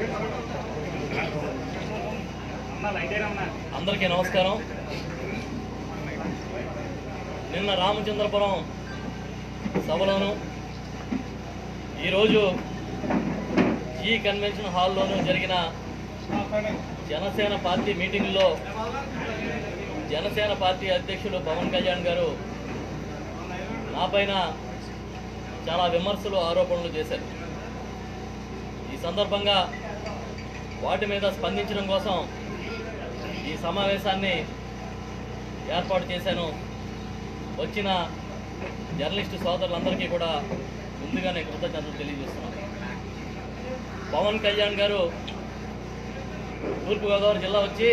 అందరికీ నమస్కారం నిన్న రామచంద్రపురం సభలోను ఈరోజు ఈ కన్వెన్షన్ హాల్లోనూ జరిగిన జనసేన పార్టీ మీటింగ్లో జనసేన పార్టీ అధ్యక్షులు పవన్ కళ్యాణ్ గారు నాపైన చాలా విమర్శలు ఆరోపణలు చేశారు ఈ సందర్భంగా వాటి మీద స్పందించడం కోసం ఈ సమావేశాన్ని ఏర్పాటు చేశాను వచ్చిన జర్నలిస్టు సోదరులందరికీ కూడా ముందుగానే కృతజ్ఞతలు తెలియజేస్తున్నాను పవన్ కళ్యాణ్ గారు తూర్పుగోదావరి జిల్లా వచ్చి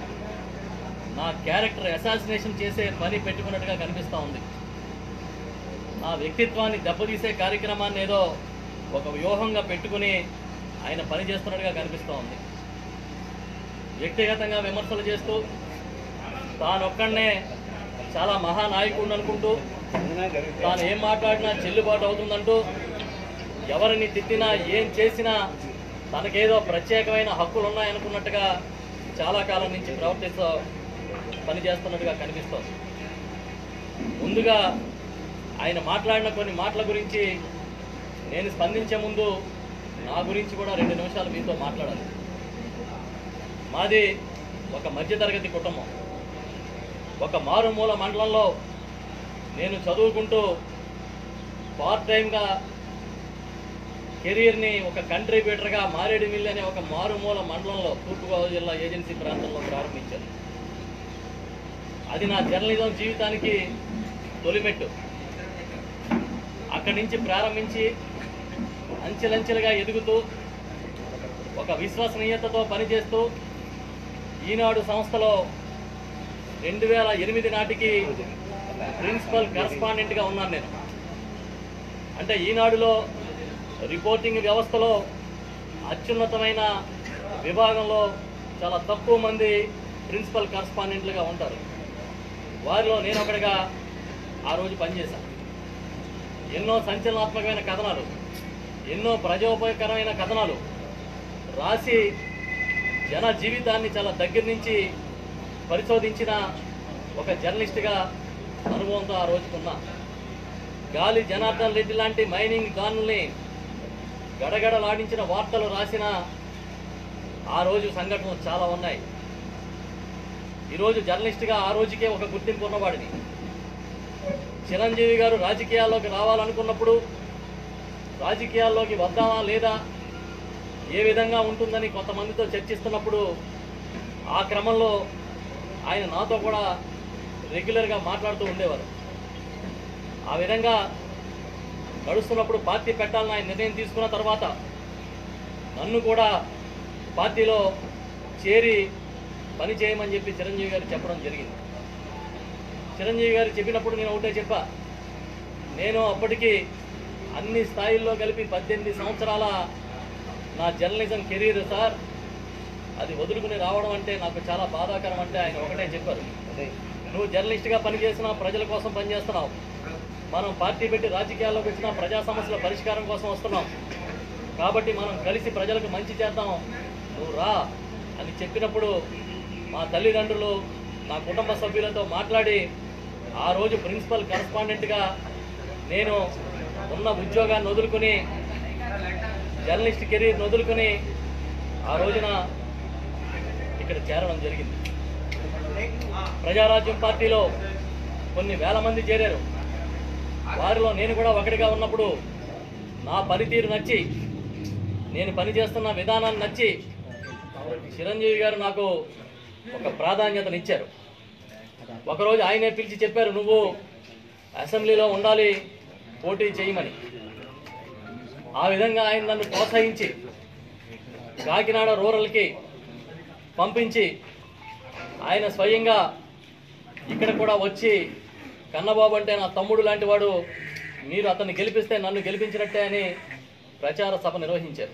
నా క్యారెక్టర్ అసాసినేషన్ చేసే పని పెట్టుకున్నట్టుగా కనిపిస్తూ ఉంది నా వ్యక్తిత్వాన్ని దెబ్బతీసే కార్యక్రమాన్ని ఏదో ఒక వ్యూహంగా పెట్టుకుని ఆయన పని చేస్తున్నట్టుగా కనిపిస్తూ ఉంది వ్యక్తిగతంగా విమర్శలు చేస్తూ తానొక్కడనే చాలా మహానాయకుడు అనుకుంటూ తాను ఏం మాట్లాడినా చెల్లుబాటు అవుతుందంటూ ఎవరిని తిట్టినా ఏం చేసినా తనకేదో ప్రత్యేకమైన హక్కులు ఉన్నాయనుకున్నట్టుగా చాలా కాలం నుంచి ప్రవర్తిస్తూ పనిచేస్తున్నట్టుగా కనిపిస్తోంది ముందుగా ఆయన మాట్లాడిన కొన్ని మాటల గురించి నేను స్పందించే ముందు నా గురించి కూడా రెండు నిమిషాలు మీతో మాట్లాడాలి మాది ఒక మధ్యతరగతి కుటుంబం ఒక మారుమూల మండలంలో నేను చదువుకుంటూ పార్ట్ టైంగా కెరీర్ని ఒక కంట్రిబ్యూటర్గా మారేడుమిల్లి అనే ఒక మారుమూల మండలంలో తూర్పుగోదావరి జిల్లా ఏజెన్సీ ప్రాంతంలో ప్రారంభించాను అది నా జర్నలిజం జీవితానికి తొలిమెట్టు అక్కడి నుంచి ప్రారంభించి అంచెలంచెలుగా ఎదుగుతూ ఒక విశ్వసనీయతతో పనిచేస్తూ ఈనాడు సంస్థలో రెండు వేల ఎనిమిది నాటికి ప్రిన్సిపల్ కరస్పాండెంట్గా ఉన్నాను నేను అంటే ఈనాడులో రిపోర్టింగ్ వ్యవస్థలో అత్యున్నతమైన విభాగంలో చాలా తక్కువ మంది ప్రిన్సిపల్ కరస్పాండెంట్లుగా ఉంటారు వారిలో నేను ఒకటిగా ఆ రోజు పనిచేశాను ఎన్నో సంచలనాత్మకమైన కథనాలు ఎన్నో ప్రజోపయోగకరమైన కథనాలు రాసి జన జీవితాన్ని చాలా దగ్గర నుంచి పరిశోధించిన ఒక జర్నలిస్ట్గా అనుభవంతో ఆ రోజుకున్నా గాలి జనార్దన్ రెడ్డి లాంటి మైనింగ్ గానుల్ని గడగడలాడించిన వార్తలు రాసిన ఆ రోజు సంఘటనలు చాలా ఉన్నాయి ఈరోజు జర్నలిస్ట్గా ఆ రోజుకే ఒక గుర్తింపు ఉన్నవాడిని చిరంజీవి గారు రాజకీయాల్లోకి రావాలనుకున్నప్పుడు రాజకీయాల్లోకి వద్దామా లేదా ఏ విధంగా ఉంటుందని కొంతమందితో చర్చిస్తున్నప్పుడు ఆ క్రమంలో ఆయన నాతో కూడా రెగ్యులర్గా మాట్లాడుతూ ఉండేవారు ఆ విధంగా నడుస్తున్నప్పుడు పార్టీ పెట్టాలని ఆయన నిర్ణయం తీసుకున్న తర్వాత నన్ను కూడా పార్టీలో చేరి పని చేయమని చెప్పి చిరంజీవి గారు చెప్పడం జరిగింది చిరంజీవి గారు చెప్పినప్పుడు నేను ఒకటే చెప్పా నేను అప్పటికి అన్ని స్థాయిల్లో కలిపి పద్దెనిమిది సంవత్సరాల నా జర్నలిజం కెరీర్ సార్ అది వదులుకుని రావడం అంటే నాకు చాలా బాధాకరం అంటే ఆయన ఒకటే చెప్పారు నువ్వు జర్నలిస్ట్గా పనిచేసినా ప్రజల కోసం పనిచేస్తున్నావు మనం పార్టీ పెట్టి రాజకీయాల్లోకి వచ్చిన ప్రజా సమస్యల పరిష్కారం కోసం వస్తున్నాం కాబట్టి మనం కలిసి ప్రజలకు మంచి చేద్దాం నువ్వు రా అని చెప్పినప్పుడు మా తల్లిదండ్రులు నా కుటుంబ సభ్యులతో మాట్లాడి ఆ రోజు ప్రిన్సిపల్ కరస్పాండెంట్గా నేను ఉన్న ఉద్యోగాన్ని వదులుకుని జర్నలిస్ట్ కెరీర్ వదులుకుని ఆ రోజున ఇక్కడ చేరడం జరిగింది ప్రజారాజ్యం పార్టీలో కొన్ని వేల మంది చేరారు వారిలో నేను కూడా ఒకటిగా ఉన్నప్పుడు నా పనితీరు నచ్చి నేను పనిచేస్తున్న విధానాన్ని నచ్చి చిరంజీవి గారు నాకు ఒక ప్రాధాన్యతనిచ్చారు ఒకరోజు ఆయనే పిలిచి చెప్పారు నువ్వు అసెంబ్లీలో ఉండాలి పోటీ చేయమని ఆ విధంగా ఆయన నన్ను ప్రోత్సహించి కాకినాడ రూరల్కి పంపించి ఆయన స్వయంగా ఇక్కడ కూడా వచ్చి కన్నబాబు అంటే నా తమ్ముడు లాంటి వాడు మీరు అతన్ని గెలిపిస్తే నన్ను గెలిపించినట్టే అని ప్రచార సభ నిర్వహించారు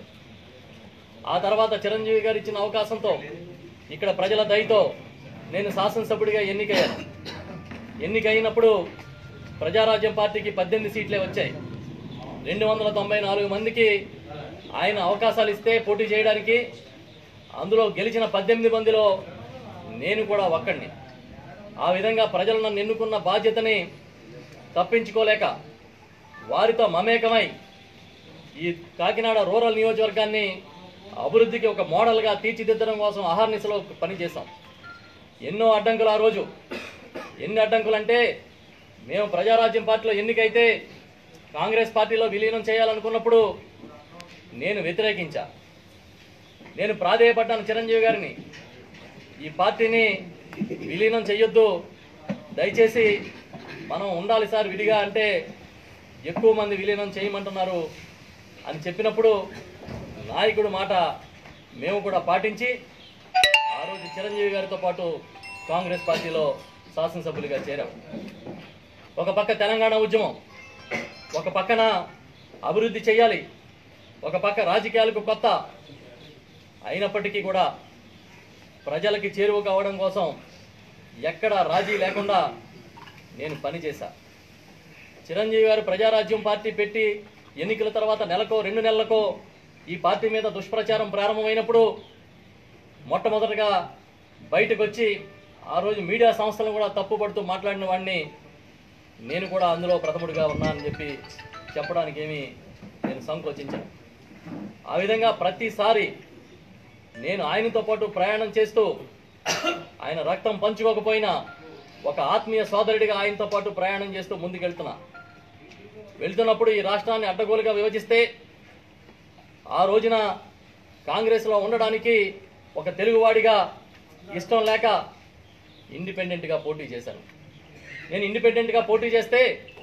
ఆ తర్వాత చిరంజీవి గారు ఇచ్చిన అవకాశంతో ఇక్కడ ప్రజల దయతో నేను శాసనసభ్యుడిగా ఎన్నికయ్యాను ఎన్నికైనప్పుడు ప్రజారాజ్యం పార్టీకి పద్దెనిమిది సీట్లే వచ్చాయి రెండు వందల తొంభై నాలుగు మందికి ఆయన అవకాశాలు ఇస్తే పోటీ చేయడానికి అందులో గెలిచిన పద్దెనిమిది మందిలో నేను కూడా ఒక్కడిని ఆ విధంగా ప్రజలు నన్ను ఎన్నుకున్న బాధ్యతని తప్పించుకోలేక వారితో మమేకమై ఈ కాకినాడ రూరల్ నియోజకవర్గాన్ని అభివృద్ధికి ఒక మోడల్గా తీర్చిదిద్దడం కోసం అహర్నిశలో పనిచేశాం ఎన్నో అడ్డంకులు ఆ రోజు ఎన్ని అడ్డంకులు అంటే మేము ప్రజారాజ్యం పార్టీలో ఎన్నికైతే కాంగ్రెస్ పార్టీలో విలీనం చేయాలనుకున్నప్పుడు నేను వ్యతిరేకించా నేను ప్రాధేయపడ్డాను చిరంజీవి గారిని ఈ పార్టీని విలీనం చెయ్యొద్దు దయచేసి మనం ఉండాలి సార్ విడిగా అంటే ఎక్కువ మంది విలీనం చేయమంటున్నారు అని చెప్పినప్పుడు నాయకుడు మాట మేము కూడా పాటించి ఆ రోజు చిరంజీవి గారితో పాటు కాంగ్రెస్ పార్టీలో శాసనసభ్యులుగా చేరాం ఒక పక్క తెలంగాణ ఉద్యమం ఒక పక్కన అభివృద్ధి చేయాలి ఒక పక్క రాజకీయాలకు కొత్త అయినప్పటికీ కూడా ప్రజలకి చేరువ కావడం కోసం ఎక్కడ రాజీ లేకుండా నేను పనిచేశా చిరంజీవి గారు ప్రజారాజ్యం పార్టీ పెట్టి ఎన్నికల తర్వాత నెలకో రెండు నెలలకో ఈ పార్టీ మీద దుష్ప్రచారం ప్రారంభమైనప్పుడు మొట్టమొదటగా బయటకు వచ్చి ఆ రోజు మీడియా సంస్థలను కూడా తప్పుపడుతూ మాట్లాడిన వాడిని నేను కూడా అందులో ప్రథముడిగా ఉన్నానని చెప్పి చెప్పడానికి ఏమీ నేను సంకోచించాను ఆ విధంగా ప్రతిసారి నేను ఆయనతో పాటు ప్రయాణం చేస్తూ ఆయన రక్తం పంచుకోకపోయినా ఒక ఆత్మీయ సోదరుడిగా ఆయనతో పాటు ప్రయాణం చేస్తూ ముందుకెళ్తున్నా వెళ్తున్నప్పుడు ఈ రాష్ట్రాన్ని అడ్డగోలుగా విభజిస్తే ఆ రోజున కాంగ్రెస్లో ఉండడానికి ఒక తెలుగువాడిగా ఇష్టం లేక ఇండిపెండెంట్గా పోటీ చేశాను నేను ఇండిపెండెంట్గా పోటీ చేస్తే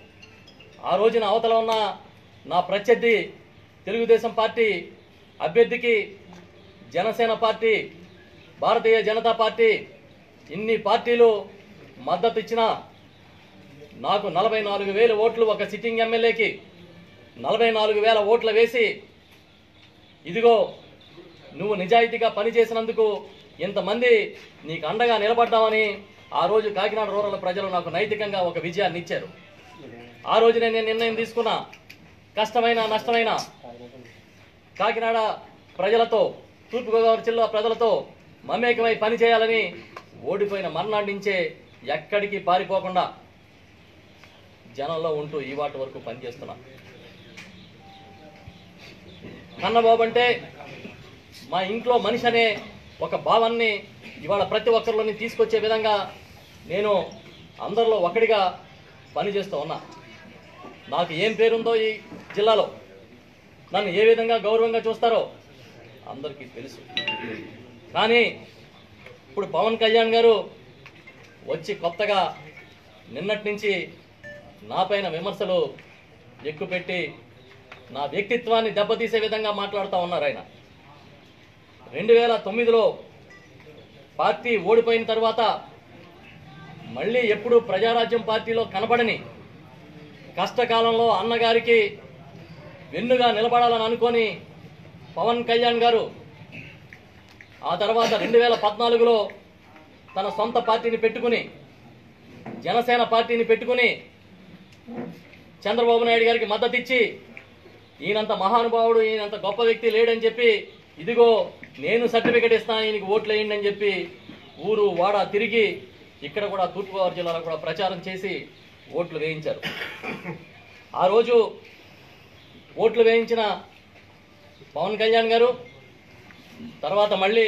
ఆ రోజున అవతల ఉన్న నా ప్రత్యర్థి తెలుగుదేశం పార్టీ అభ్యర్థికి జనసేన పార్టీ భారతీయ జనతా పార్టీ ఇన్ని పార్టీలు మద్దతు ఇచ్చినా నాకు నలభై నాలుగు వేల ఓట్లు ఒక సిట్టింగ్ ఎమ్మెల్యేకి నలభై నాలుగు వేల ఓట్లు వేసి ఇదిగో నువ్వు నిజాయితీగా పనిచేసినందుకు ఇంతమంది నీకు అండగా నిలబడ్డామని ఆ రోజు కాకినాడ రూరల్ ప్రజలు నాకు నైతికంగా ఒక విజయాన్ని ఇచ్చారు ఆ రోజునే నేను నిర్ణయం తీసుకున్నా కష్టమైన నష్టమైన కాకినాడ ప్రజలతో తూర్పుగోదావరి జిల్లా ప్రజలతో మమేకమై పనిచేయాలని ఓడిపోయిన మర్నాడు నుంచే ఎక్కడికి పారిపోకుండా జనంలో ఉంటూ ఈ వాటి వరకు పనిచేస్తున్నా కన్నబాబు అంటే మా ఇంట్లో మనిషి అనే ఒక భావాన్ని ఇవాళ ప్రతి ఒక్కరిలోని తీసుకొచ్చే విధంగా నేను అందరిలో ఒకటిగా పనిచేస్తూ ఉన్నా నాకు ఏం పేరుందో ఈ జిల్లాలో నన్ను ఏ విధంగా గౌరవంగా చూస్తారో అందరికీ తెలుసు కానీ ఇప్పుడు పవన్ కళ్యాణ్ గారు వచ్చి కొత్తగా నిన్నటి నుంచి నాపైన విమర్శలు ఎక్కుపెట్టి నా వ్యక్తిత్వాన్ని దెబ్బతీసే విధంగా మాట్లాడుతూ ఉన్నారు ఆయన రెండు వేల తొమ్మిదిలో పార్టీ ఓడిపోయిన తర్వాత మళ్ళీ ఎప్పుడు ప్రజారాజ్యం పార్టీలో కనబడని కష్టకాలంలో అన్నగారికి వెన్నుగా నిలబడాలని అనుకొని పవన్ కళ్యాణ్ గారు ఆ తర్వాత రెండు వేల పద్నాలుగులో తన సొంత పార్టీని పెట్టుకుని జనసేన పార్టీని పెట్టుకుని చంద్రబాబు నాయుడు గారికి మద్దతు ఇచ్చి ఈయనంత మహానుభావుడు ఈయనంత గొప్ప వ్యక్తి లేడని చెప్పి ఇదిగో నేను సర్టిఫికెట్ ఇస్తాను ఈయనకి ఓట్లు వేయండి అని చెప్పి ఊరు వాడ తిరిగి ఇక్కడ కూడా తూర్పుగోదావరి జిల్లాలో కూడా ప్రచారం చేసి ఓట్లు వేయించారు ఆ రోజు ఓట్లు వేయించిన పవన్ కళ్యాణ్ గారు తర్వాత మళ్ళీ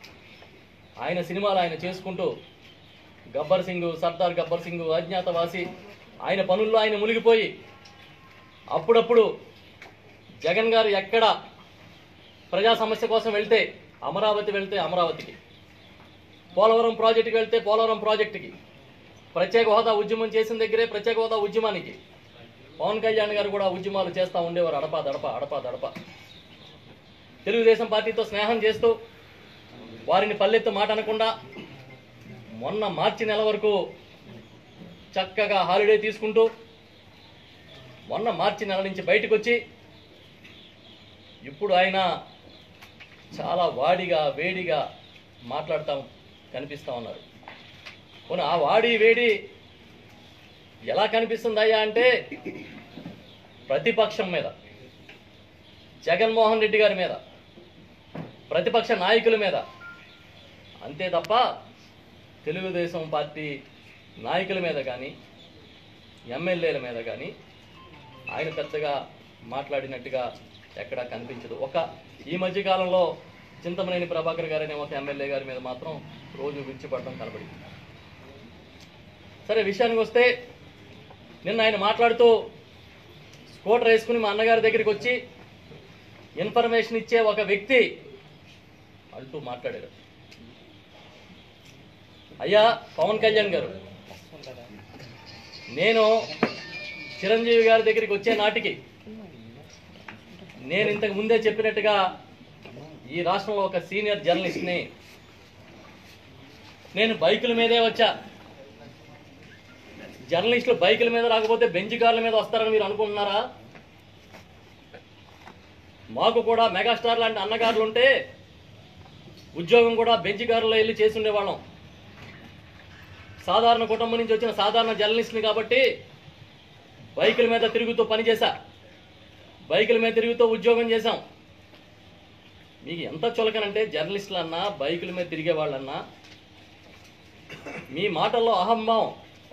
ఆయన సినిమాలు ఆయన చేసుకుంటూ గబ్బర్ సింగ్ సర్దార్ గబ్బర్ సింగ్ అజ్ఞాతవాసి ఆయన పనుల్లో ఆయన మునిగిపోయి అప్పుడప్పుడు జగన్ గారు ఎక్కడ ప్రజా సమస్య కోసం వెళ్తే అమరావతి వెళ్తే అమరావతికి పోలవరం ప్రాజెక్టుకి వెళ్తే పోలవరం ప్రాజెక్టుకి ప్రత్యేక హోదా ఉద్యమం చేసిన దగ్గరే ప్రత్యేక హోదా ఉద్యమానికి పవన్ కళ్యాణ్ గారు కూడా ఉద్యమాలు చేస్తూ ఉండేవారు అడపా దడప అడపా దడప తెలుగుదేశం పార్టీతో స్నేహం చేస్తూ వారిని పల్లెత్తు మాట అనకుండా మొన్న మార్చి నెల వరకు చక్కగా హాలిడే తీసుకుంటూ మొన్న మార్చి నెల నుంచి బయటకు వచ్చి ఇప్పుడు ఆయన చాలా వాడిగా వేడిగా మాట్లాడుతూ కనిపిస్తూ ఉన్నారు పోనీ ఆ వాడి వేడి ఎలా కనిపిస్తుందయ్యా అంటే ప్రతిపక్షం మీద జగన్మోహన్ రెడ్డి గారి మీద ప్రతిపక్ష నాయకుల మీద అంతే తప్ప తెలుగుదేశం పార్టీ నాయకుల మీద కానీ ఎమ్మెల్యేల మీద కానీ ఆయన పెద్దగా మాట్లాడినట్టుగా ఎక్కడా కనిపించదు ఒక ఈ మధ్య కాలంలో చింతమనేని ప్రభాకర్ గారు అనే ఒక ఎమ్మెల్యే గారి మీద మాత్రం రోజు విడిచిపడడం కనబడింది సరే విషయానికి వస్తే నిన్న ఆయన మాట్లాడుతూ స్కూటర్ వేసుకుని మా అన్నగారి దగ్గరికి వచ్చి ఇన్ఫర్మేషన్ ఇచ్చే ఒక వ్యక్తి అంటూ మాట్లాడారు అయ్యా పవన్ కళ్యాణ్ గారు నేను చిరంజీవి గారి దగ్గరికి వచ్చే నాటికి నేను ఇంతకు ముందే చెప్పినట్టుగా ఈ రాష్ట్రంలో ఒక సీనియర్ జర్నలిస్ట్ని నేను బైకుల మీదే వచ్చా జర్నలిస్టులు బైకుల మీద రాకపోతే బెంచ్ కార్ల మీద వస్తారని మీరు అనుకుంటున్నారా మాకు కూడా మెగాస్టార్ లాంటి అన్నగారులు ఉంటే ఉద్యోగం కూడా బెంచ్ కారులో వెళ్ళి చేసి ఉండేవాళ్ళం సాధారణ కుటుంబం నుంచి వచ్చిన సాధారణ జర్నలిస్ట్ని కాబట్టి బైకుల మీద తిరుగుతూ పనిచేశా బైకుల మీద తిరుగుతూ ఉద్యోగం చేశాం మీకు ఎంత చులకనంటే జర్నలిస్టులు అన్నా బైకుల మీద తిరిగే వాళ్ళన్నా మీ మాటల్లో అహంభావం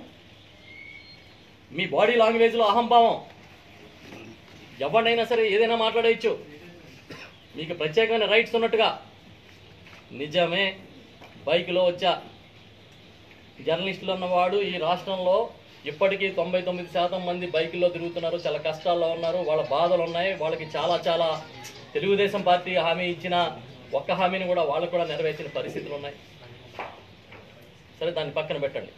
మీ బాడీ లాంగ్వేజ్లో అహంభావం ఎవరినైనా సరే ఏదైనా మాట్లాడేయచ్చు మీకు ప్రత్యేకమైన రైట్స్ ఉన్నట్టుగా నిజమే బైక్లో వచ్చా జర్నలిస్టులు ఉన్నవాడు ఈ రాష్ట్రంలో ఇప్పటికీ తొంభై తొమ్మిది శాతం మంది బైకుల్లో తిరుగుతున్నారు చాలా కష్టాల్లో ఉన్నారు వాళ్ళ బాధలు ఉన్నాయి వాళ్ళకి చాలా చాలా తెలుగుదేశం పార్టీ హామీ ఇచ్చిన ఒక్క హామీని కూడా వాళ్ళకు కూడా నెరవేర్చిన పరిస్థితులు ఉన్నాయి సరే దాన్ని పక్కన పెట్టండి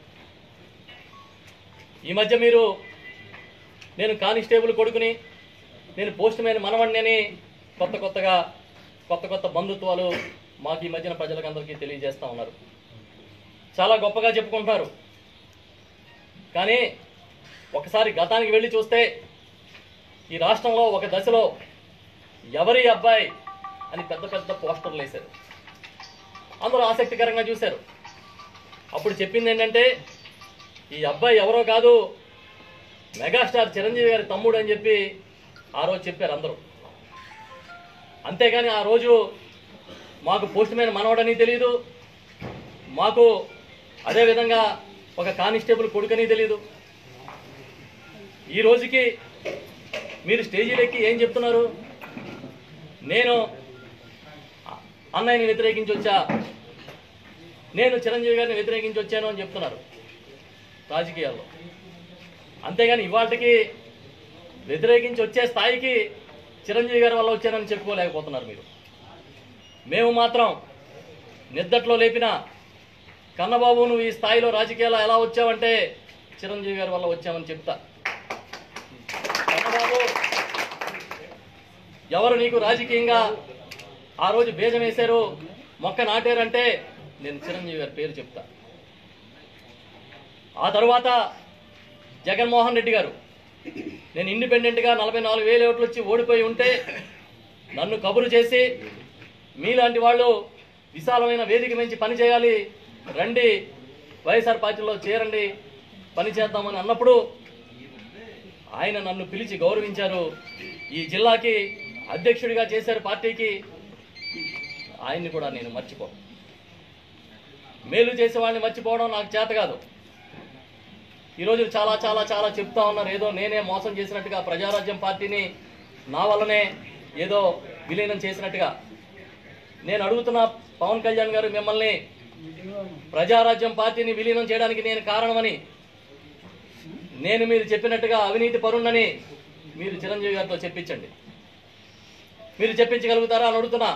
ఈ మధ్య మీరు నేను కానిస్టేబుల్ కొడుకుని నేను పోస్ట్ మ్యాన్ మనవణ్ణి అని కొత్త కొత్తగా కొత్త కొత్త బంధుత్వాలు మాకు ఈ మధ్యన ప్రజలకు అందరికీ తెలియజేస్తూ ఉన్నారు చాలా గొప్పగా చెప్పుకుంటున్నారు కానీ ఒకసారి గతానికి వెళ్ళి చూస్తే ఈ రాష్ట్రంలో ఒక దశలో ఎవరి అబ్బాయి అని పెద్ద పెద్ద పోస్టర్లు వేశారు అందరూ ఆసక్తికరంగా చూశారు అప్పుడు చెప్పింది ఏంటంటే ఈ అబ్బాయి ఎవరో కాదు మెగాస్టార్ చిరంజీవి గారి తమ్ముడు అని చెప్పి ఆ రోజు చెప్పారు అందరూ అంతేగాని ఆ రోజు మాకు పోస్ట్ మ్యాన్ మనవడని తెలియదు మాకు అదేవిధంగా ఒక కానిస్టేబుల్ కొడుకని తెలియదు ఈ రోజుకి మీరు స్టేజీలెక్కి ఏం చెప్తున్నారు నేను అన్నయ్యని వ్యతిరేకించి వచ్చా నేను చిరంజీవి గారిని వ్యతిరేకించి వచ్చాను అని చెప్తున్నారు రాజకీయాల్లో అంతేగాని ఇవాటికి వ్యతిరేకించి వచ్చే స్థాయికి చిరంజీవి గారి వల్ల వచ్చానని చెప్పుకోలేకపోతున్నారు మీరు మేము మాత్రం నిద్దట్లో లేపిన కన్నబాబు నువ్వు ఈ స్థాయిలో రాజకీయాల్లో ఎలా వచ్చావంటే చిరంజీవి గారి వల్ల వచ్చామని చెప్తా కన్నబాబు ఎవరు నీకు రాజకీయంగా ఆ రోజు బీజం వేశారు మొక్క నాటారంటే నేను చిరంజీవి గారి పేరు చెప్తా ఆ తర్వాత జగన్మోహన్ రెడ్డి గారు నేను ఇండిపెండెంట్గా నలభై నాలుగు వేల ఓట్లు వచ్చి ఓడిపోయి ఉంటే నన్ను కబురు చేసి మీలాంటి వాళ్ళు విశాలమైన వేదిక మించి పని చేయాలి రండి వైఎస్ఆర్ పార్టీలో చేరండి పని చేద్దామని అన్నప్పుడు ఆయన నన్ను పిలిచి గౌరవించారు ఈ జిల్లాకి అధ్యక్షుడిగా చేశారు పార్టీకి ఆయన్ని కూడా నేను మర్చిపో మేలు చేసే వాళ్ళని మర్చిపోవడం నాకు చేత కాదు ఈరోజు చాలా చాలా చాలా చెప్తా ఉన్నారు ఏదో నేనే మోసం చేసినట్టుగా ప్రజారాజ్యం పార్టీని నా వల్లనే ఏదో విలీనం చేసినట్టుగా నేను అడుగుతున్న పవన్ కళ్యాణ్ గారు మిమ్మల్ని ప్రజారాజ్యం పార్టీని విలీనం చేయడానికి నేను కారణమని నేను మీరు చెప్పినట్టుగా అవినీతి పరుణ్ణని మీరు చిరంజీవి గారితో చెప్పించండి మీరు చెప్పించగలుగుతారా అని అడుగుతున్నా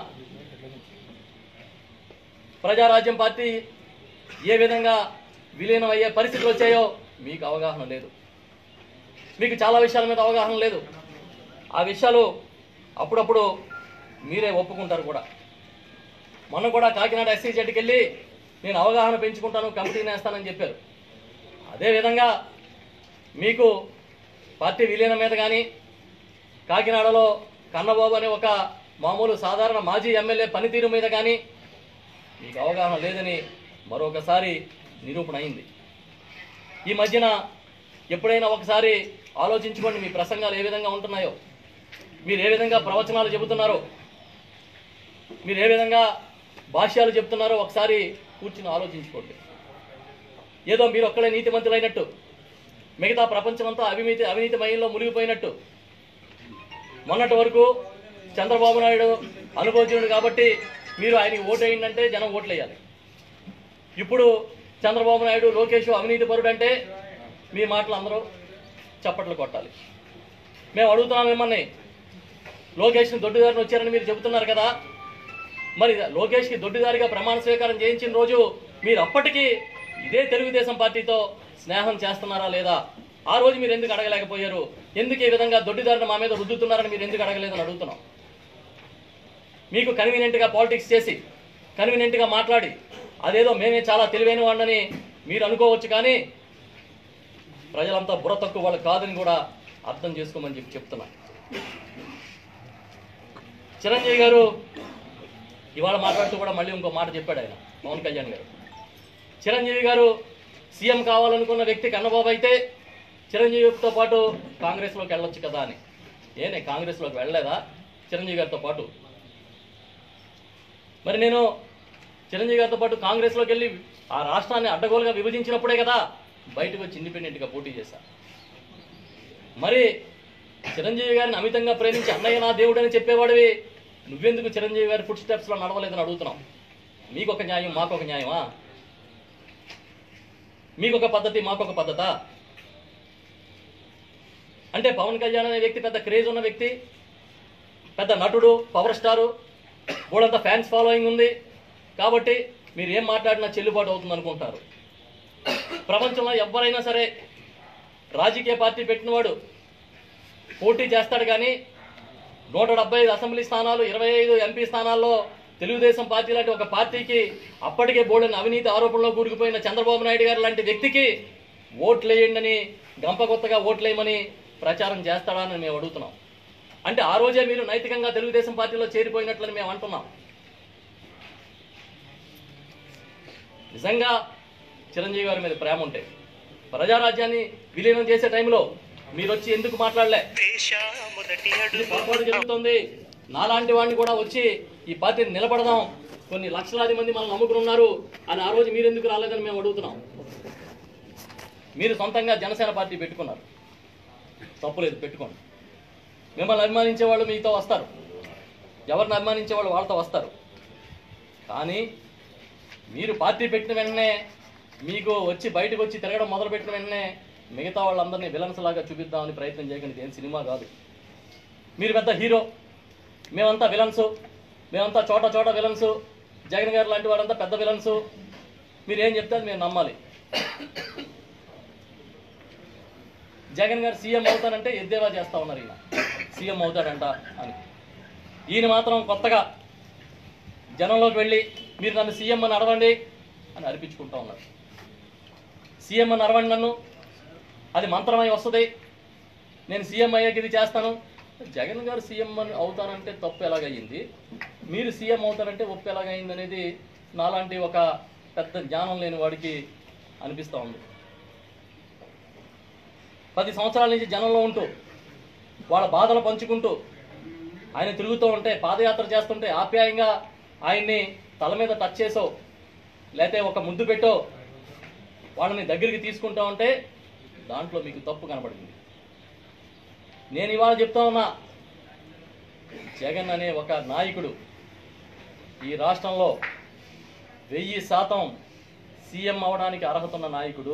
ప్రజారాజ్యం పార్టీ ఏ విధంగా విలీనం అయ్యే పరిస్థితులు వచ్చాయో మీకు అవగాహన లేదు మీకు చాలా విషయాల మీద అవగాహన లేదు ఆ విషయాలు అప్పుడప్పుడు మీరే ఒప్పుకుంటారు కూడా మొన్న కూడా కాకినాడ ఎస్సీ జడ్కి వెళ్ళి నేను అవగాహన పెంచుకుంటాను కమిటీని వేస్తానని చెప్పారు అదేవిధంగా మీకు పార్టీ విలీనం మీద కానీ కాకినాడలో కన్నబాబు అనే ఒక మామూలు సాధారణ మాజీ ఎమ్మెల్యే పనితీరు మీద కానీ మీకు అవగాహన లేదని మరొకసారి నిరూపణ అయింది ఈ మధ్యన ఎప్పుడైనా ఒకసారి ఆలోచించుకోండి మీ ప్రసంగాలు ఏ విధంగా ఉంటున్నాయో మీరు ఏ విధంగా ప్రవచనాలు చెబుతున్నారో మీరు ఏ విధంగా భాష్యాలు చెప్తున్నారో ఒకసారి కూర్చుని ఆలోచించుకోండి ఏదో మీరు ఒక్కడే నీతిమంతులైనట్టు మిగతా ప్రపంచమంతా అవినీతి అవినీతిమయంలో మునిగిపోయినట్టు మొన్నటి వరకు చంద్రబాబు నాయుడు అనుభవజ్ఞుడు కాబట్టి మీరు ఆయనకి ఓటు వేయండి జనం ఓట్లు వేయాలి ఇప్పుడు చంద్రబాబు నాయుడు లోకేష్ అవినీతి పరుడు అంటే మీ మాటలు అందరూ చప్పట్లు కొట్టాలి మేము అడుగుతున్నాం మిమ్మల్ని లోకేష్ని దొడ్డిదారిని వచ్చారని మీరు చెబుతున్నారు కదా మరి లోకేష్కి దొడ్డిదారిగా ప్రమాణ స్వీకారం చేయించిన రోజు మీరు అప్పటికి ఇదే తెలుగుదేశం పార్టీతో స్నేహం చేస్తున్నారా లేదా ఆ రోజు మీరు ఎందుకు అడగలేకపోయారు ఎందుకు ఈ విధంగా దొడ్డిదారిని మా మీద రుద్దుతున్నారని మీరు ఎందుకు అడగలేదని అడుగుతున్నాం మీకు కన్వీనియంట్గా పాలిటిక్స్ చేసి కన్వీనియంట్గా మాట్లాడి అదేదో మేమే చాలా తెలివైన వాళ్ళని మీరు అనుకోవచ్చు కానీ ప్రజలంతా బుర్ర తక్కువ వాళ్ళు కాదని కూడా అర్థం చేసుకోమని చెప్పి చెప్తున్నా చిరంజీవి గారు ఇవాళ మాట్లాడుతూ కూడా మళ్ళీ ఇంకో మాట చెప్పాడు ఆయన పవన్ కళ్యాణ్ గారు చిరంజీవి గారు సీఎం కావాలనుకున్న వ్యక్తి కన్నబాబు అయితే చిరంజీవితో పాటు కాంగ్రెస్లోకి వెళ్ళొచ్చు కదా అని ఏనే కాంగ్రెస్లోకి వెళ్ళలేదా చిరంజీవి గారితో పాటు మరి నేను చిరంజీవి గారితో పాటు కాంగ్రెస్లోకి వెళ్ళి ఆ రాష్ట్రాన్ని అడ్డగోలుగా విభజించినప్పుడే కదా బయటకు వచ్చి ఇండిపెండెంట్గా పోటీ చేశా మరి చిరంజీవి గారిని అమితంగా ప్రేమించి అన్నయ్య నా దేవుడు అని చెప్పేవాడివి నువ్వెందుకు చిరంజీవి గారి ఫుడ్ స్టెప్స్లో నడవలేదని అడుగుతున్నాం మీకొక న్యాయం మాకొక న్యాయమా మీకొక పద్ధతి మాకొక పద్ధత అంటే పవన్ కళ్యాణ్ అనే వ్యక్తి పెద్ద క్రేజ్ ఉన్న వ్యక్తి పెద్ద నటుడు పవర్ స్టారు బోడంత ఫ్యాన్స్ ఫాలోయింగ్ ఉంది కాబట్టి మీరు ఏం మాట్లాడినా చెల్లుబాటు అవుతుంది అనుకుంటారు ప్రపంచంలో ఎవరైనా సరే రాజకీయ పార్టీ పెట్టినవాడు పోటీ చేస్తాడు కానీ నూట డెబ్బై ఐదు అసెంబ్లీ స్థానాలు ఇరవై ఐదు ఎంపీ స్థానాల్లో తెలుగుదేశం పార్టీ లాంటి ఒక పార్టీకి అప్పటికే బోడని అవినీతి ఆరోపణలో కూరుకుపోయిన చంద్రబాబు నాయుడు గారు లాంటి వ్యక్తికి ఓట్లేయండి అని గంపకొత్తగా ఓట్లేయమని ప్రచారం చేస్తాడా అని మేము అడుగుతున్నాం అంటే ఆ రోజే మీరు నైతికంగా తెలుగుదేశం పార్టీలో చేరిపోయినట్లని మేము అంటున్నాం నిజంగా చిరంజీవి గారి మీద ప్రేమ ఉంటే ప్రజారాజ్యాన్ని విలీనం చేసే టైంలో మీరు వచ్చి ఎందుకు మాట్లాడలే దేశ మొదటి ఇది అడుగు పొరపాటు జరుగుతుంది నాలాంటి వాడిని కూడా వచ్చి ఈ పార్టీని నిలబడదాం కొన్ని లక్షలాది మంది మనల్ని నమ్ముకుని ఉన్నారు అని ఆ రోజు మీరు ఎందుకు రాలేదని మేము అడుగుతున్నాం మీరు సొంతంగా జనసేన పార్టీ పెట్టుకున్నారు తప్పులేదు పెట్టుకోండి మిమ్మల్ని అభిమానించే వాళ్ళు మీతో వస్తారు ఎవరిని అభిమానించే వాళ్ళు వాళ్ళతో వస్తారు కానీ మీరు పార్టీ పెట్టిన వెంటనే మీకు వచ్చి బయటకు వచ్చి తిరగడం మొదలుపెట్టిన వెంటనే మిగతా వాళ్ళందరినీ విలన్స్ లాగా చూపిద్దామని ప్రయత్నం చేయకండి ఇది ఏం సినిమా కాదు మీరు పెద్ద హీరో మేమంతా విలన్స్ మేమంతా చోట చోట విలన్స్ జగన్ గారు లాంటి వారంతా పెద్ద విలన్స్ మీరు ఏం చెప్తే అది మేము నమ్మాలి జగన్ గారు సీఎం అవుతానంటే ఎద్దేవా చేస్తా ఉన్నారు ఈయన సీఎం అవుతాడంట అని ఈయన మాత్రం కొత్తగా జనంలోకి వెళ్ళి మీరు నన్ను సీఎం అని అడవండి అని అనిపించుకుంటా ఉన్నారు సీఎం అని అరవండి నన్ను అది మంత్రమై వస్తుంది నేను సీఎం అయ్యాక ఇది చేస్తాను జగన్ గారు సీఎం అని అవుతానంటే తప్పు ఎలాగయ్యింది మీరు సీఎం అవుతారంటే ఒప్పు ఎలాగైంది అనేది నాలాంటి ఒక పెద్ద జ్ఞానం లేని వాడికి అనిపిస్తూ ఉంది పది సంవత్సరాల నుంచి జనంలో ఉంటూ వాళ్ళ బాధలు పంచుకుంటూ ఆయన తిరుగుతూ ఉంటే పాదయాత్ర చేస్తుంటే ఆప్యాయంగా ఆయన్ని తల మీద టచ్ చేసో లేతే ఒక ముద్దు పెట్టో వాళ్ళని దగ్గరికి తీసుకుంటా ఉంటే దాంట్లో మీకు తప్పు కనబడింది నేను ఇవాళ చెప్తా ఉన్నా జగన్ అనే ఒక నాయకుడు ఈ రాష్ట్రంలో వెయ్యి శాతం సీఎం అవడానికి అర్హత ఉన్న నాయకుడు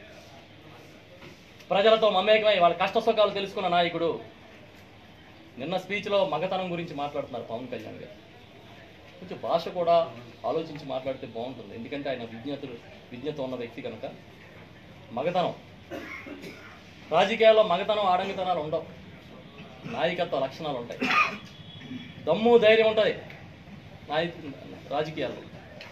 ప్రజలతో మమేకమై వాళ్ళ కష్ట సుఖాలు తెలుసుకున్న నాయకుడు నిన్న స్పీచ్లో మగతనం గురించి మాట్లాడుతున్నారు పవన్ కళ్యాణ్ గారు కొంచెం భాష కూడా ఆలోచించి మాట్లాడితే బాగుంటుంది ఎందుకంటే ఆయన విజ్ఞతలు విజ్ఞత ఉన్న వ్యక్తి కనుక మగతనం రాజకీయాల్లో మగతనం ఆడంగితనాలు ఉండవు నాయకత్వ లక్షణాలు ఉంటాయి దమ్ము ధైర్యం ఉంటుంది నాయ రాజకీయాల్లో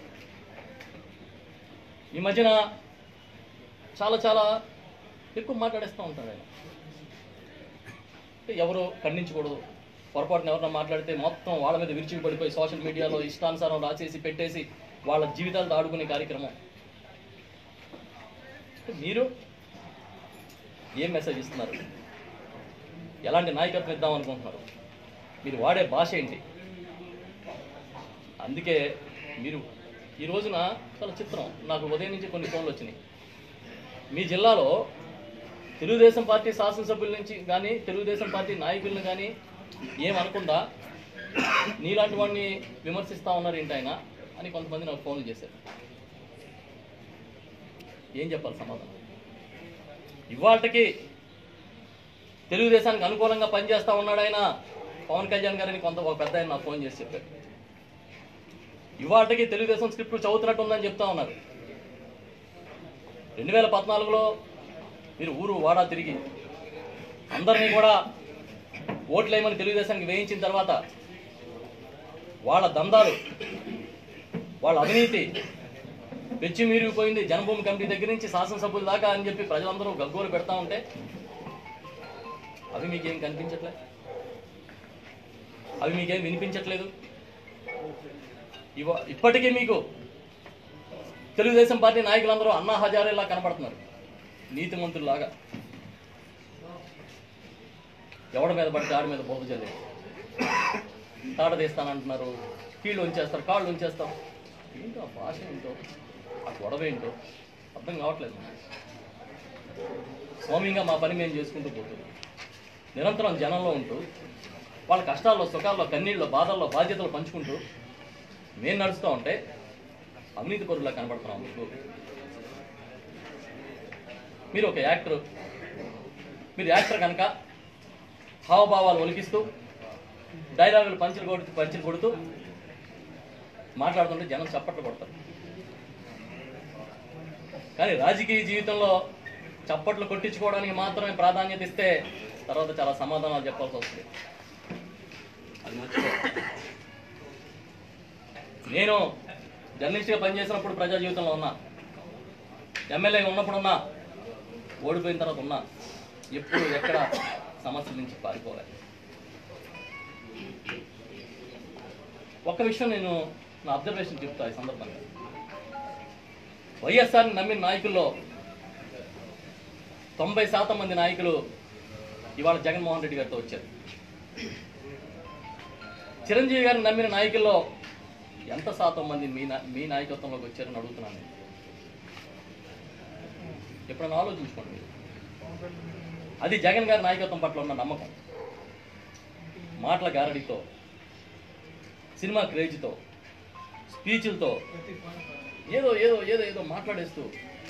ఈ మధ్యన చాలా చాలా ఎక్కువ మాట్లాడేస్తూ ఉంటాడు ఆయన అంటే ఎవరు ఖండించకూడదు పొరపాటున ఎవరన్నా మాట్లాడితే మొత్తం వాళ్ళ మీద విరిచి పడిపోయి సోషల్ మీడియాలో ఇష్టానుసారం రాసేసి పెట్టేసి వాళ్ళ జీవితాలతో ఆడుకునే కార్యక్రమం అంటే మీరు ఏం మెసేజ్ ఇస్తున్నారు ఎలాంటి నాయకత్వం ఇద్దాం అనుకుంటున్నారు మీరు వాడే భాష ఏంటి అందుకే మీరు ఈ రోజున చాలా చిత్రం నాకు ఉదయం నుంచి కొన్ని ఫోన్లు వచ్చినాయి మీ జిల్లాలో తెలుగుదేశం పార్టీ శాసనసభ్యుల నుంచి కానీ తెలుగుదేశం పార్టీ నాయకులను కానీ ఏమనకుండా నీలాంటి వాడిని విమర్శిస్తా ఉన్నారు ఏంటి ఆయన అని కొంతమంది నాకు ఫోన్లు చేశారు ఏం చెప్పాలి సమాధానం ఇవాళకి తెలుగుదేశానికి అనుకూలంగా పనిచేస్తా ఉన్నాడు ఆయన పవన్ కళ్యాణ్ గారిని కొంత ఒక పెద్ద ఆయన నాకు ఫోన్ చేసి చెప్పారు ఇవాళకి తెలుగుదేశం స్క్రిప్ట్ చదువుతున్నట్టు ఉందని చెప్తా ఉన్నారు రెండు వేల పద్నాలుగులో మీరు ఊరు వాడా తిరిగి అందరినీ కూడా ఓట్లేయమని తెలుగుదేశానికి వేయించిన తర్వాత వాళ్ళ దందాలు వాళ్ళ అవినీతి పెచ్చి మీరిగిపోయింది జనభూమి కమిటీ దగ్గర నుంచి శాసనసభ్యుల దాకా అని చెప్పి ప్రజలందరూ గగ్గోలు పెడతా ఉంటే అవి మీకేం కనిపించట్లే అవి మీకేం వినిపించట్లేదు ఇవ ఇప్పటికీ మీకు తెలుగుదేశం పార్టీ నాయకులందరూ అన్నా హజారేలా కనపడుతున్నారు నీతిమంతుల్లాగా ఎవడి మీద పడితే ఆడి మీద బోధ చల్లి తాట తీస్తానంటున్నారు కీళ్ళు ఉంచేస్తారు కాళ్ళు ఉంచేస్తాం ఏంటో ఆ భాష ఏంటో ఆ గొడవ ఏంటో అర్థం కావట్లేదు స్వామిగా మా పని మేము చేసుకుంటూ పోతుంది నిరంతరం జనంలో ఉంటూ వాళ్ళ కష్టాల్లో సుఖాల్లో కన్నీళ్ళలో బాధల్లో బాధ్యతలు పంచుకుంటూ మేము నడుస్తూ ఉంటే అవినీతి పరులా కనబడుతున్నాం మీకు మీరు ఒక యాక్టర్ మీరు యాక్టర్ కనుక హావభావాలు ఒలికిస్తూ డైలాగులు పంచులు కొడుతూ పంచులు కొడుతూ మాట్లాడుతుంటే జనం చప్పట్లు కొడతారు కానీ రాజకీయ జీవితంలో చప్పట్లు కొట్టించుకోవడానికి మాత్రమే ప్రాధాన్యత ఇస్తే తర్వాత చాలా సమాధానాలు చెప్పాల్సి వస్తుంది అది మర్చిపో నేను జర్నలిస్ట్గా పనిచేసినప్పుడు ప్రజా జీవితంలో ఉన్నా ఎమ్మెల్యేగా ఉన్నప్పుడు ఉన్నా ఓడిపోయిన తర్వాత ఉన్నా ఎప్పుడు ఎక్కడ సమస్యల నుంచి పారిపోలేదు ఒక్క విషయం నేను నా అబ్జర్వేషన్ చెప్తా ఈ సందర్భంగా వైఎస్ఆర్ని నమ్మిన నాయకుల్లో తొంభై శాతం మంది నాయకులు ఇవాళ జగన్మోహన్ రెడ్డి గారితో వచ్చారు చిరంజీవి గారిని నమ్మిన నాయకుల్లో ఎంత శాతం మంది మీ నా- మీ నాయకత్వంలోకి వచ్చారని అడుగుతున్నాను నేను. ఎప్పుడైనా ఆలోచించుకోండి మీరు అది జగన్ గారి నాయకత్వం పట్ల ఉన్న నమ్మకం మాటల గారడితో సినిమా క్రేజ్తో స్పీచ్లతో ఏదో ఏదో ఏదో ఏదో మాట్లాడేస్తూ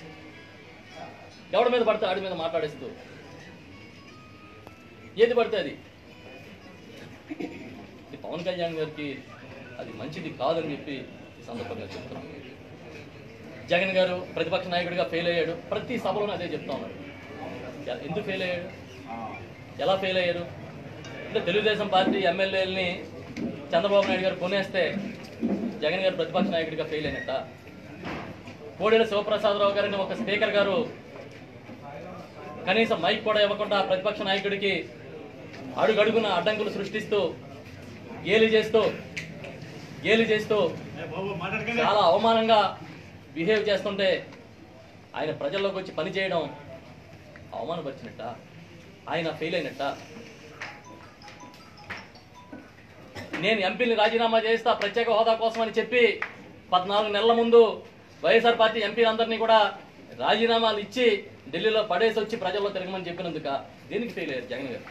ఎవడి మీద పడితే ఆడి మీద మాట్లాడేస్తూ ఏది పడితే అది ఇది పవన్ కళ్యాణ్ గారికి అది మంచిది కాదని చెప్పి ఈ సందర్భంగా చెప్తున్నాను జగన్ గారు ప్రతిపక్ష నాయకుడిగా ఫెయిల్ అయ్యాడు ప్రతి సభలోనూ అదే చెప్తా ఉన్నారు ఎ- ఎందుకు ఫెయిల్ అయ్యాడు ఎలా ఫెయిల్ అయ్యారు అంటే తెలుగుదేశం పార్టీ ఎమ్మెల్యేలని చంద్రబాబు నాయుడు గారు కొనేస్తే జగన్ గారు ప్రతిపక్ష నాయకుడిగా ఫెయిల్ అయినట్ట కోడెల శివప్రసాదరావు గారిని ఒక స్పీకర్ గారు కనీసం మైక్ కూడా ఇవ్వకుండా ప్రతిపక్ష నాయకుడికి అడుగడుగున అడ్డంకులు సృష్టిస్తూ గేలి చేస్తూ గేలి చేస్తూ చాలా అవమానంగా బిహేవ్ చేస్తుంటే ఆయన ప్రజల్లోకి వచ్చి పని చేయడం అవమానపరిచినట్ట ఆయన ఫెయిల్ అయినట్ట నేను ఎంపీని రాజీనామా చేస్తా ప్రత్యేక హోదా కోసం అని చెప్పి పద్నాలుగు నెలల ముందు వైఎస్ఆర్ పార్టీ ఎంపీలందరినీ కూడా రాజీనామాలు ఇచ్చి ఢిల్లీలో పడేసి వచ్చి ప్రజల్లో తిరగమని చెప్పినందుక దేనికి ఫెయిల్ అయ్యారు జగన్ గారు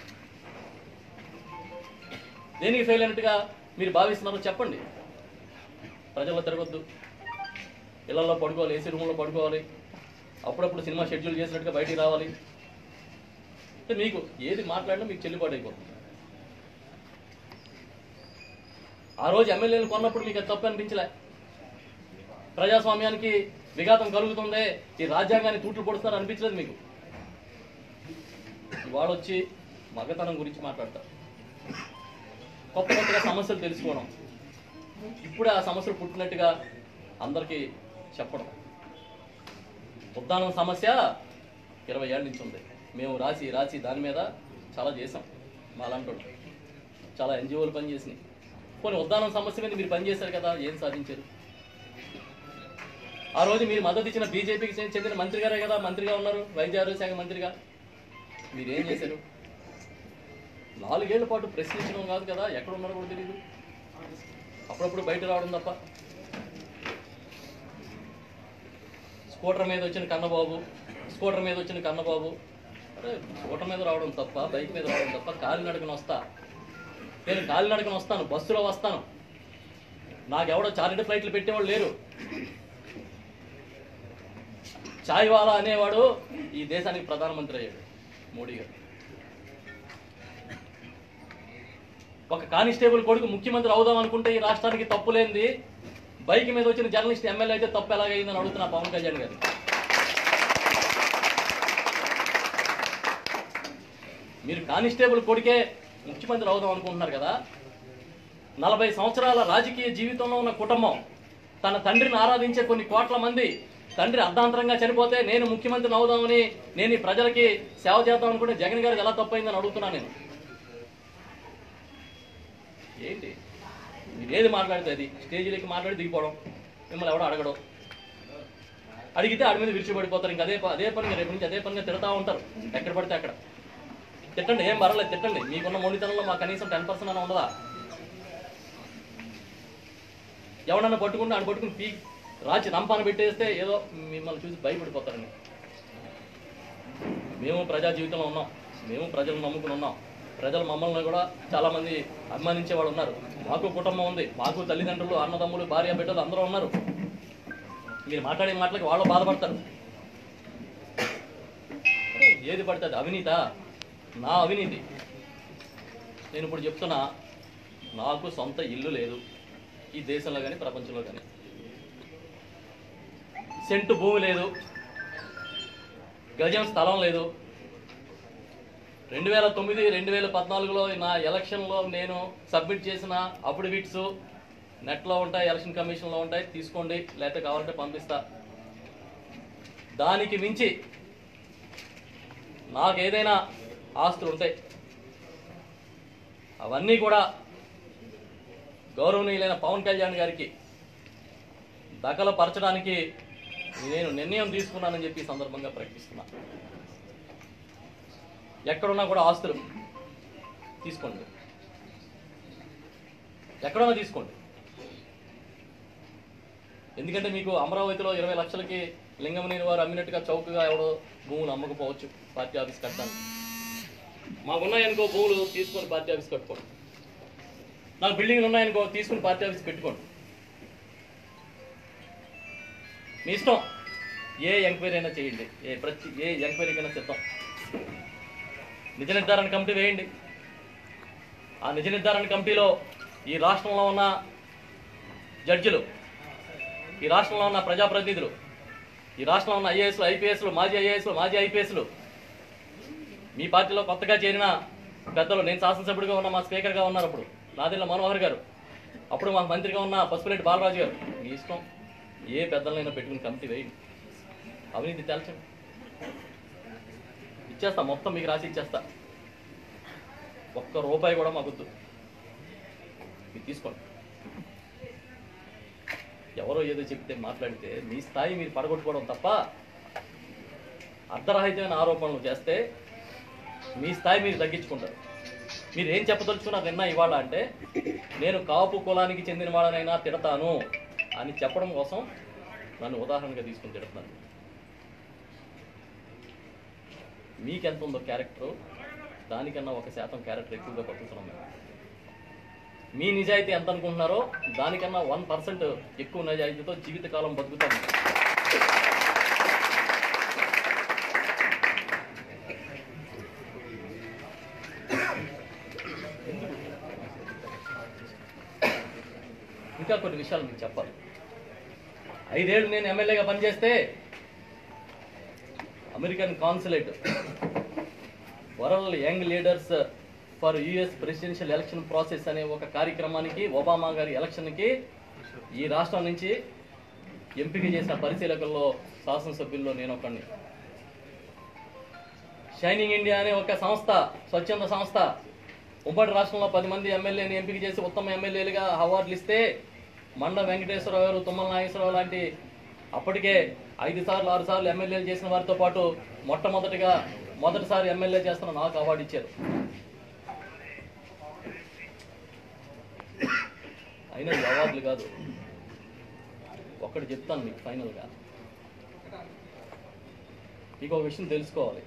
దేనికి ఫెయిల్ అయినట్టుగా మీరు భావిస్తున్నారో చెప్పండి ప్రజల్లో తిరగొద్దు ఇళ్లలో పడుకోవాలి ఏసీ రూమ్లో పడుకోవాలి అప్పుడప్పుడు సినిమా షెడ్యూల్ చేసినట్టుగా బయటికి రావాలి అంటే మీకు ఏది మాట్లాడినా మీకు చెల్లుబాటు అయిపోతుంది ఆ రోజు ఎమ్మెల్యేలు కొన్నప్పుడు మీకు అది తప్పు అనిపించలే ప్రజాస్వామ్యానికి విఘాతం కలుగుతుంది ఈ రాజ్యాంగాన్ని తూట్లు పొడుస్తున్నారు అనిపించలేదు మీకు ఇవాళ వచ్చి మగతనం గురించి మాట్లాడతారు కొత్త కొత్తగా సమస్యలు తెలుసుకోవడం ఇప్పుడే ఆ సమస్యలు పుట్టినట్టుగా అందరికీ చెప్పడం ఉద్దానం సమస్య ఇరవై ఏళ్ళ నుంచి ఉంది మేము రాసి రాసి దాని మీద చాలా చేసాం మా లాంటి చాలా ఎన్జిఓలు పనిచేసినాయి పోనీ ఉద్దానం సమస్య మీద మీరు పనిచేశారు కదా ఏం సాధించారు ఆ రోజు మీరు మద్దతు ఇచ్చిన బీజేపీకి చెందిన మంత్రి గారే కదా మంత్రిగా ఉన్నారు వైద్య ఆరోగ్య శాఖ మంత్రిగా మీరు ఏం చేశారు నాలుగేళ్ల పాటు ప్రశ్నించడం కాదు కదా ఎక్కడ ఉన్నారో కూడా తెలియదు అప్పుడప్పుడు బయట రావడం తప్ప స్కూటర్ మీద వచ్చిన కన్నబాబు స్కూటర్ మీద వచ్చిన కన్నబాబు అరే స్కూటర్ మీద రావడం తప్ప బైక్ మీద రావడం తప్ప కాలినడకన వస్తా నేను కాలినడకన వస్తాను బస్సులో వస్తాను నాకెవడో చారిటీ ఫ్లైట్లు పెట్టేవాళ్ళు లేరు చాయ్ వాలా అనేవాడు ఈ దేశానికి ప్రధానమంత్రి అయ్యాడు మోడీ గారు ఒక కానిస్టేబుల్ కొడుకు ముఖ్యమంత్రి అవుదాం అనుకుంటే ఈ రాష్ట్రానికి తప్పు లేనిది బైక్ మీద వచ్చిన జర్నలిస్ట్ ఎమ్మెల్యే అయితే తప్పు ఎలాగైందని అడుగుతున్నా పవన్ కళ్యాణ్ గారు మీరు కానిస్టేబుల్ కొడుకే ముఖ్యమంత్రి అవుదాం అనుకుంటున్నారు కదా నలభై సంవత్సరాల రాజకీయ జీవితంలో ఉన్న కుటుంబం తన తండ్రిని ఆరాధించే కొన్ని కోట్ల మంది తండ్రి అర్ధాంతరంగా చనిపోతే నేను ముఖ్యమంత్రిని అవుదామని నేను ఈ ప్రజలకి సేవ చేద్దాం అనుకుంటే జగన్ గారికి ఎలా తప్పైందని అడుగుతున్నా నేను ఏంటి మీరు ఏది మాట్లాడితే అది స్టేజీలకి మాట్లాడి దిగిపోవడం మిమ్మల్ని ఎవడో అడగడం అడిగితే ఆడి మీద విరిచిపడిపోతారు ఇంకా అదే ప- అదే పనిగా రేపు నుంచి అదే పనిగా తిడతా ఉంటారు ఎక్కడ పడితే అక్కడ తిట్టండి ఏం పర్వాలేదు తిట్టండి మీకున్న మొండితనంలో మా కనీసం టెన్ పర్సెంట్ అని ఉండదా ఎవడన్నా పట్టుకుంటే ఆడు పట్టుకుని పీ రాచి రంపాన పెట్టేస్తే ఏదో మిమ్మల్ని చూసి భయపడిపోతారండి మేము ప్రజా జీవితంలో ఉన్నాం మేము ప్రజలను నమ్ముకుని ఉన్నాం ప్రజలు మమ్మల్ని కూడా చాలా మంది అభిమానించే వాళ్ళు ఉన్నారు మాకు కుటుంబం ఉంది మాకు తల్లిదండ్రులు అన్నదమ్ములు భార్య బిడ్డలు అందరూ ఉన్నారు మీరు మాట్లాడే మాటలకి వాళ్ళు బాధపడతారు అరే, ఏది పడుతుంది అవినీత నా అవినీతి నేను ఇప్పుడు చెప్తున్నా నాకు సొంత ఇల్లు లేదు ఈ దేశంలో కానీ ప్రపంచంలో కానీ సెంటు భూమి లేదు గజం స్థలం లేదు రెండు వేల తొమ్మిది రెండు వేల పద్నాలుగులో నా ఎలక్షన్లో నేను సబ్మిట్ చేసిన అఫిడవిట్స్ నెట్లో ఉంటాయి ఎలక్షన్ కమిషన్లో ఉంటాయి తీసుకోండి లేకపోతే కావాలంటే పంపిస్తా దానికి మించి నాకు ఏదైనా ఆస్తులు ఉంటాయి అవన్నీ కూడా గౌరవనీయులైన పవన్ కళ్యాణ్ గారికి దఖలపరచడానికి నేను నిర్ణయం తీసుకున్నానని చెప్పి ఈ సందర్భంగా ప్రకటిస్తున్నా ఎక్కడున్నా కూడా ఆస్తులు తీసుకోండి ఎక్కడున్నా తీసుకోండి ఎందుకంటే మీకు అమరావతిలో ఇరవై లక్షలకి లింగమనేని వారు అమ్మినట్టుగా చౌకగా ఎవడో భూములు అమ్మకపోవచ్చు పార్టీ ఆఫీస్ కట్టడానికి మాకు ఉన్నాయనుకో భూములు తీసుకొని పార్టీ ఆఫీస్ కట్టుకోండి నాకు బిల్డింగ్లు ఉన్నాయనుకో తీసుకుని పార్టీ ఆఫీస్ పెట్టుకోండి మీ ఇష్టం ఏ ఎంక్వైరీ అయినా చేయండి ఏ ప్రతి ఏ ఎంక్వైరీకైనా సిద్ధం నిజ నిర్ధారణ కమిటీ వేయండి ఆ నిజ నిర్ధారణ కమిటీలో ఈ రాష్ట్రంలో ఉన్న జడ్జిలు ఈ రాష్ట్రంలో ఉన్న ప్రజాప్రతినిధులు ఈ రాష్ట్రంలో ఉన్న ఐఏఎస్లు ఐపీఎస్లు మాజీ ఐఏఎస్లు మాజీ ఐపీఎస్లు మీ పార్టీలో కొత్తగా చేరిన పెద్దలు నేను శాసనసభ్యుడిగా ఉన్న మా స్పీకర్గా ఉన్నారు అప్పుడు నాదిల్ల మనోహర్ గారు అప్పుడు మా మంత్రిగా ఉన్న పసుపులేటి బాలరాజు గారు మీ ఇష్టం ఏ పెద్దలైనా పెట్టుకుని కమిటీ వేయండి అవినీతి తేల్చండి ఇచ్చేస్తా మొత్తం మీకు రాసి ఇచ్చేస్తా ఒక్క రూపాయి కూడా మాకొద్దు మీరు తీసుకోండి ఎవరో ఏదో చెప్తే మాట్లాడితే మీ స్థాయి మీరు పడగొట్టుకోవడం తప్ప అర్ధరహితమైన ఆరోపణలు చేస్తే మీ స్థాయి మీరు తగ్గించుకుంటారు మీరు ఏం చెప్పదలుచుకున్నారు నిన్న ఇవాళ అంటే నేను కాపు కులానికి చెందిన వాళ్ళనైనా తిడతాను అని చెప్పడం కోసం నన్ను ఉదాహరణగా తీసుకుని తిడుతున్నాను మీకెంత ఉందో క్యారెక్టర్ దానికన్నా ఒక శాతం క్యారెక్టర్ ఎక్కువగా బతుకుతున్నాం మేము మీ నిజాయితీ ఎంత అనుకుంటున్నారో దానికన్నా వన్ పర్సెంట్ ఎక్కువ నిజాయితీతో జీవితకాలం బతుకుతాం ఇంకా కొన్ని విషయాలు మీకు చెప్పాలి ఐదేళ్ళు నేను ఎమ్మెల్యేగా పనిచేస్తే American consulate world young leaders for US presidential election process అనే ఒక కార్యక్రమానికి ఒబామా గారి ఎలక్షన్కి ఈ రాష్ట్రం నుంచి ఎంపిక చేసిన పరిశీలకుల్లో శాసనసభ్యుల్లో నేను ఒకడిని షైనింగ్ ఇండియా అనే ఒక సంస్థ స్వచ్ఛంద సంస్థ ఉమ్మడి రాష్ట్రంలో పది మంది ఎమ్మెల్యేని ఎంపిక చేసి ఉత్తమ ఎమ్మెల్యేలుగా అవార్డులు ఇస్తే మండ వెంకటేశ్వరరావు గారు తుమ్మల నాగేశ్వరరావు లాంటి అప్పటికే ఐదు సార్లు ఆరు సార్లు ఎమ్మెల్యేలు చేసిన వారితో పాటు మొట్టమొదటిగా మొదటిసారి ఎమ్మెల్యే చేస్తున్న నాకు అవార్డు ఇచ్చారు అయినా ఈ అవార్డులు కాదు ఒక్కటి చెప్తాను మీకు ఫైనల్గా మీకు ఒక విషయం తెలుసుకోవాలి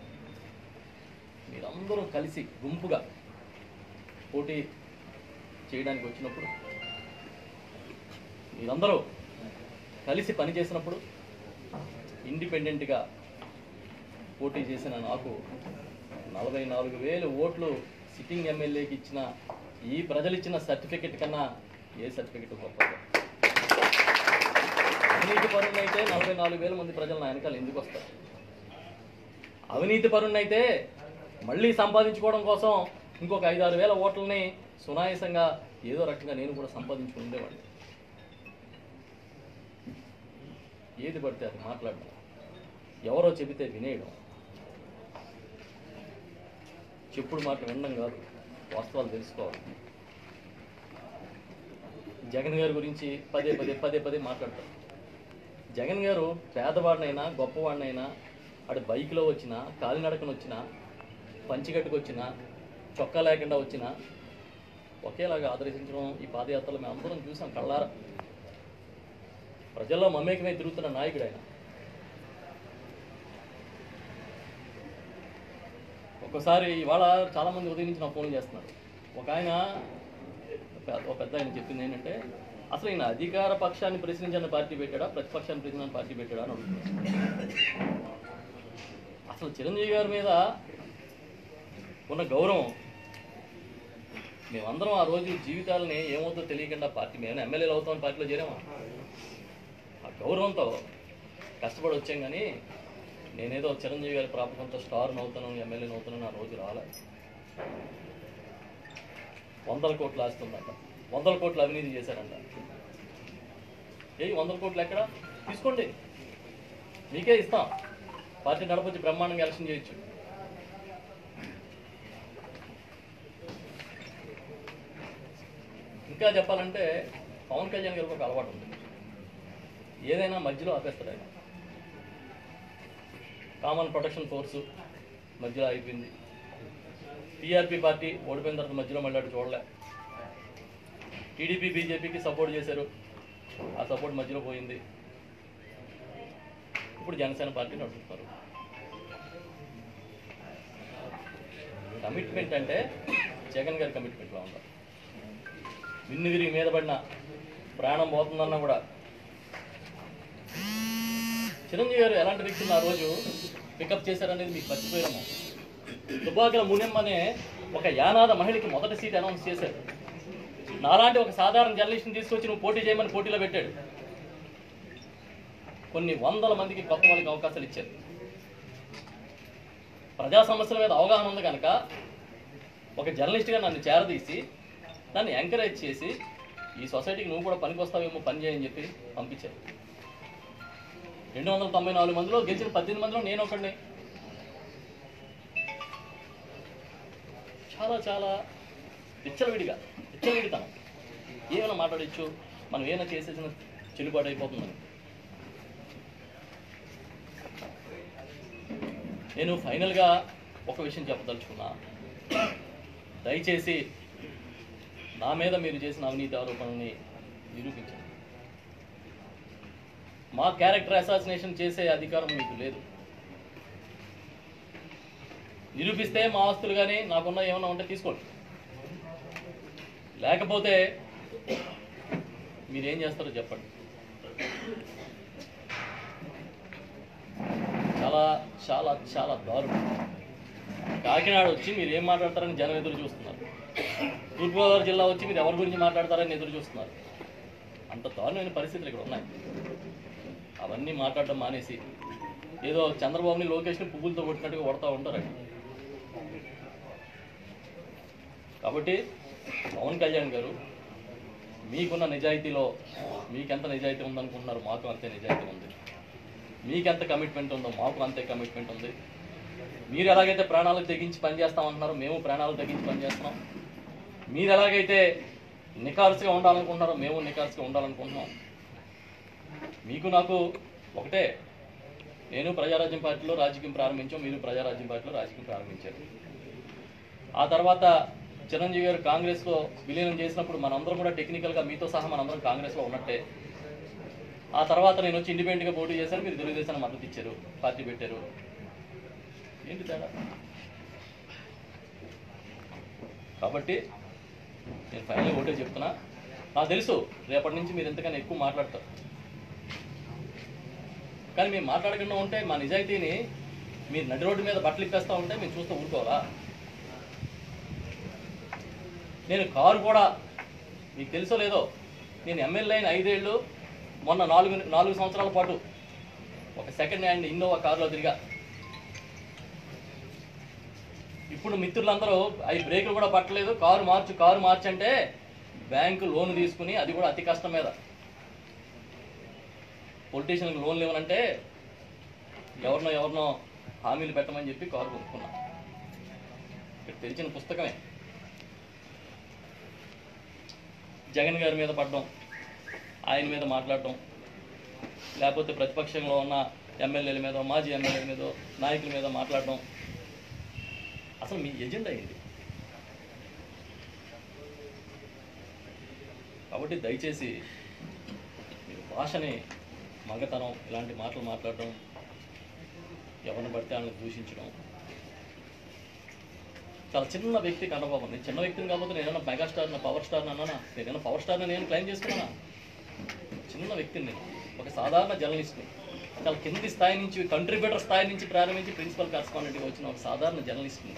మీరందరూ కలిసి గుంపుగా పోటీ చేయడానికి వచ్చినప్పుడు మీరందరూ కలిసి పనిచేసినప్పుడు ఇండిపెండెంట్గా పోటీ చేసిన నాకు నలభై నాలుగు వేలు ఓట్లు సిట్టింగ్ ఎమ్మెల్యేకి ఇచ్చిన ఈ ప్రజలు ఇచ్చిన సర్టిఫికెట్ కన్నా ఏ సర్టిఫికెట్ గొప్పది అవినీతి పరుణ్ణైతే నలభై నాలుగు వేల మంది ప్రజలు నా వెనకాల ఎందుకు వస్తారు అవినీతి పరుణ్ణైతే మళ్ళీ సంపాదించుకోవడం కోసం ఇంకొక ఐదు ఆరు వేల ఓట్లని సునాయాసంగా ఏదో రకంగా నేను కూడా సంపాదించుకుని ఉండేవాడిని ఏది పడితే అది మాట్లాడడం ఎవరో చెబితే వినేయడం చెప్పుడు మాట వినడం కాదు వాస్తవాలు తెలుసుకోవాలి జగన్ గారి గురించి పదే పదే పదే పదే మాట్లాడతారు జగన్ గారు పేదవాడినైనా గొప్పవాడినైనా అటు బైక్లో వచ్చినా కాలినడకన వచ్చినా పంచిగట్టుకు వచ్చినా చొక్కా లేకుండా వచ్చినా ఒకేలాగా ఆదర్శించడం ఈ పాదయాత్రలో మేము అందరం చూసాం కళ్ళారా ప్రజల్లో మమేకమై తిరుగుతున్న నాయకుడు ఆయన ఒక్కసారి ఇవాళ చాలామంది ఉదయం నుంచి నాకు ఫోన్ చేస్తున్నారు ఒక ఆయన పె- ఒక పెద్ద ఆయన చెప్పింది ఏంటంటే అసలు ఈయన అధికార పక్షాన్ని ప్రశ్నించిన పార్టీ పెట్టాడా ప్రతిపక్షాన్ని ప్రశ్నించిన పార్టీ పెట్టాడా అని అడుగుతున్నారు అసలు చిరంజీవి గారి మీద ఉన్న గౌరవం మేమందరం ఆ రోజు జీవితాలని ఏమవుతుందో తెలియకుండా పార్టీ మేము ఎమ్మెల్యేలు అవుతామని పార్టీలో చేరామా ఆ గౌరవంతో కష్టపడి వచ్చాం కానీ నేనేదో చిరంజీవి గారి ప్రాపకంతో స్టార్ అవుతాను ఎమ్మెల్యేని అవుతానని ఆ రోజు రాలే వందల కోట్లు ఆస్తుందంట వందల కోట్లు అవినీతి చేశారంట ఏ వందల కోట్లు ఎక్కడ తీసుకోండి మీకే ఇస్తాం పార్టీ నడపొచ్చి బ్రహ్మాండంగా ఎలక్షన్ చేయొచ్చు ఇంకా చెప్పాలంటే పవన్ కళ్యాణ్ గారికి ఒక అలవాటు ఉంది ఏదైనా మధ్యలో ఆపేస్తాడు ఆయన కామన్ ప్రొటెక్షన్ ఫోర్సు మధ్యలో అయిపోయింది టీఆర్పీ పార్టీ ఓడిపోయిన తర్వాత మధ్యలో మళ్ళీ అటు చూడలే టీడీపీ బీజేపీకి సపోర్ట్ చేశారు ఆ సపోర్ట్ మధ్యలో పోయింది ఇప్పుడు జనసేన పార్టీ నడుపుతున్నారు కమిట్మెంట్ అంటే జగన్ గారి కమిట్మెంట్లో ఉండాలి విన్ను విరిగి మీద పడిన ప్రాణం పోతుందన్నా కూడా చిరంజీవి గారు ఎలాంటి వ్యక్తిని ఆ రోజు పికప్ చేశారనేది మీకు మర్చిపోయాము దుబ్బాకల మునియమ్మ అనే ఒక యానాద మహిళకి మొదటి సీట్ అనౌన్స్ చేశారు నాలాంటి ఒక సాధారణ జర్నలిస్ట్ని తీసుకొచ్చి నువ్వు పోటీ చేయమని పోటీలో పెట్టాడు కొన్ని వందల మందికి కొత్త వాళ్ళకి అవకాశాలు ఇచ్చారు ప్రజా సమస్యల మీద అవగాహన ఉంది కనుక ఒక జర్నలిస్ట్గా నన్ను చేరదీసి నన్ను ఎంకరేజ్ చేసి ఈ సొసైటీకి నువ్వు కూడా పనికి వస్తావేమో పని చేయని చెప్పి పంపించారు రెండు వందల తొంభై నాలుగు మందిలో గెలిచిన పద్దెనిమిది మందిలో నేను ఒకడిని చాలా చాలా విచ్చలవిడిగా విచ్చలవిడితనం ఏమైనా మాట్లాడచ్చు మనం ఏమైనా చేసేసిన చెల్లుబాటు అయిపోతుందని నేను ఫైనల్గా ఒక విషయం చెప్పదలుచుకున్నా దయచేసి నా మీద మీరు చేసిన అవినీతి ఆరోపణల్ని నిరూపించండి మా క్యారెక్టర్ అసాసినేషన్ చేసే అధికారం మీకు లేదు నిరూపిస్తే మా ఆస్తులు కానీ నాకున్న ఏమైనా ఉంటే తీసుకోండి లేకపోతే మీరేం చేస్తారో చెప్పండి చాలా చాలా చాలా దారుణం కాకినాడ వచ్చి మీరు ఏం మాట్లాడతారని జనం ఎదురు చూస్తున్నారు తూర్పుగోదావరి జిల్లా వచ్చి మీరు ఎవరి గురించి మాట్లాడతారని ఎదురు చూస్తున్నారు అంత దారుణమైన పరిస్థితులు ఇక్కడ ఉన్నాయి అవన్నీ మాట్లాడడం మానేసి ఏదో చంద్రబాబుని లోకేష్ని పువ్వులతో కొట్టినట్టుగా కొడతా ఉంటారండి కాబట్టి పవన్ కళ్యాణ్ గారు మీకున్న నిజాయితీలో మీకెంత నిజాయితీ ఉందనుకుంటున్నారు మాకు అంతే నిజాయితీ ఉంది మీకెంత కమిట్మెంట్ ఉందో మాకు అంతే కమిట్మెంట్ ఉంది మీరు ఎలాగైతే ప్రాణాలకు తెగించి పనిచేస్తామంటున్నారో మేము ప్రాణాలకు తెగించి పనిచేస్తున్నాం మీరు ఎలాగైతే నికార్సుగా ఉండాలనుకుంటున్నారో మేము నికార్సుగా ఉండాలనుకుంటున్నాం మీకు నాకు ఒకటే నేను ప్రజారాజ్యం పార్టీలో రాజకీయం ప్రారంభించాం మీరు ప్రజారాజ్యం పార్టీలో రాజకీయం ప్రారంభించారు ఆ తర్వాత చిరంజీవి గారు కాంగ్రెస్లో విలీనం చేసినప్పుడు మనందరం కూడా టెక్నికల్గా మీతో సహా మనందరం కాంగ్రెస్లో ఉన్నట్టే ఆ తర్వాత నేను వచ్చి ఇండిపెండెంట్గా పోటీ చేశాను మీరు తెలుగుదేశాన్ని మద్దతు ఇచ్చారు పార్టీ పెట్టారు ఏంటి తేడా కాబట్టి నేను ఫైనల్గా ఒకటే చెప్తున్నా నాకు తెలుసు రేపటి నుంచి మీరు ఎంతకన్నా ఎక్కువ మాట్లాడతారు కానీ మేము మాట్లాడకుండా ఉంటే మా నిజాయితీని మీరు నడి రోడ్డు మీద బట్టలు ఇప్పేస్తూ ఉంటే మేము చూస్తూ ఊరుకోవాలా నేను కారు కూడా మీకు తెలుసో లేదో నేను ఎమ్మెల్యే అయిన ఐదేళ్ళు మొన్న నాలుగు నాలుగు సంవత్సరాల పాటు ఒక సెకండ్ హ్యాండ్ ఇన్నోవా కారులో తిరిగా ఇప్పుడు మిత్రులందరూ అవి బ్రేకులు కూడా పట్టలేదు కారు మార్చు కారు మార్చు అంటే బ్యాంకు లోన్ తీసుకుని అది కూడా అతి కష్టం మీద పొలిటీషియన్కి లోన్లు ఇవ్వనంటే ఎవరినో ఎవరినో హామీలు పెట్టమని చెప్పి కారు కొనుక్కున్నా ఇక్కడ తెరిచిన పుస్తకమే జగన్ గారి మీద పడడం ఆయన మీద మాట్లాడటం లేకపోతే ప్రతిపక్షంలో ఉన్న ఎమ్మెల్యేల మీద మాజీ ఎమ్మెల్యేల మీద నాయకుల మీద మాట్లాడడం అసలు మీ ఎజెండా ఏంటి కాబట్టి దయచేసి మీరు భాషని మగతనం ఇలాంటి మాటలు మాట్లాడడం ఎవరిని పడితే వాళ్ళని దూషించడం చాలా చిన్న వ్యక్తి కన్నబాబు నేను చిన్న వ్యక్తిని కాకపోతే నేను ఏమైనా మెగాస్టార్ పవర్ స్టార్ అన్నానా నేనైనా పవర్ స్టార్ని నేను క్లైమ్ చేసుకున్నానా చిన్న వ్యక్తిని నేను ఒక సాధారణ జర్నలిస్ట్ని చాలా కింది స్థాయి నుంచి కంట్రిబ్యూటర్ స్థాయి నుంచి ప్రారంభించి ప్రిన్సిపల్ కరస్పాండెంట్గా వచ్చిన ఒక సాధారణ జర్నలిస్ట్ని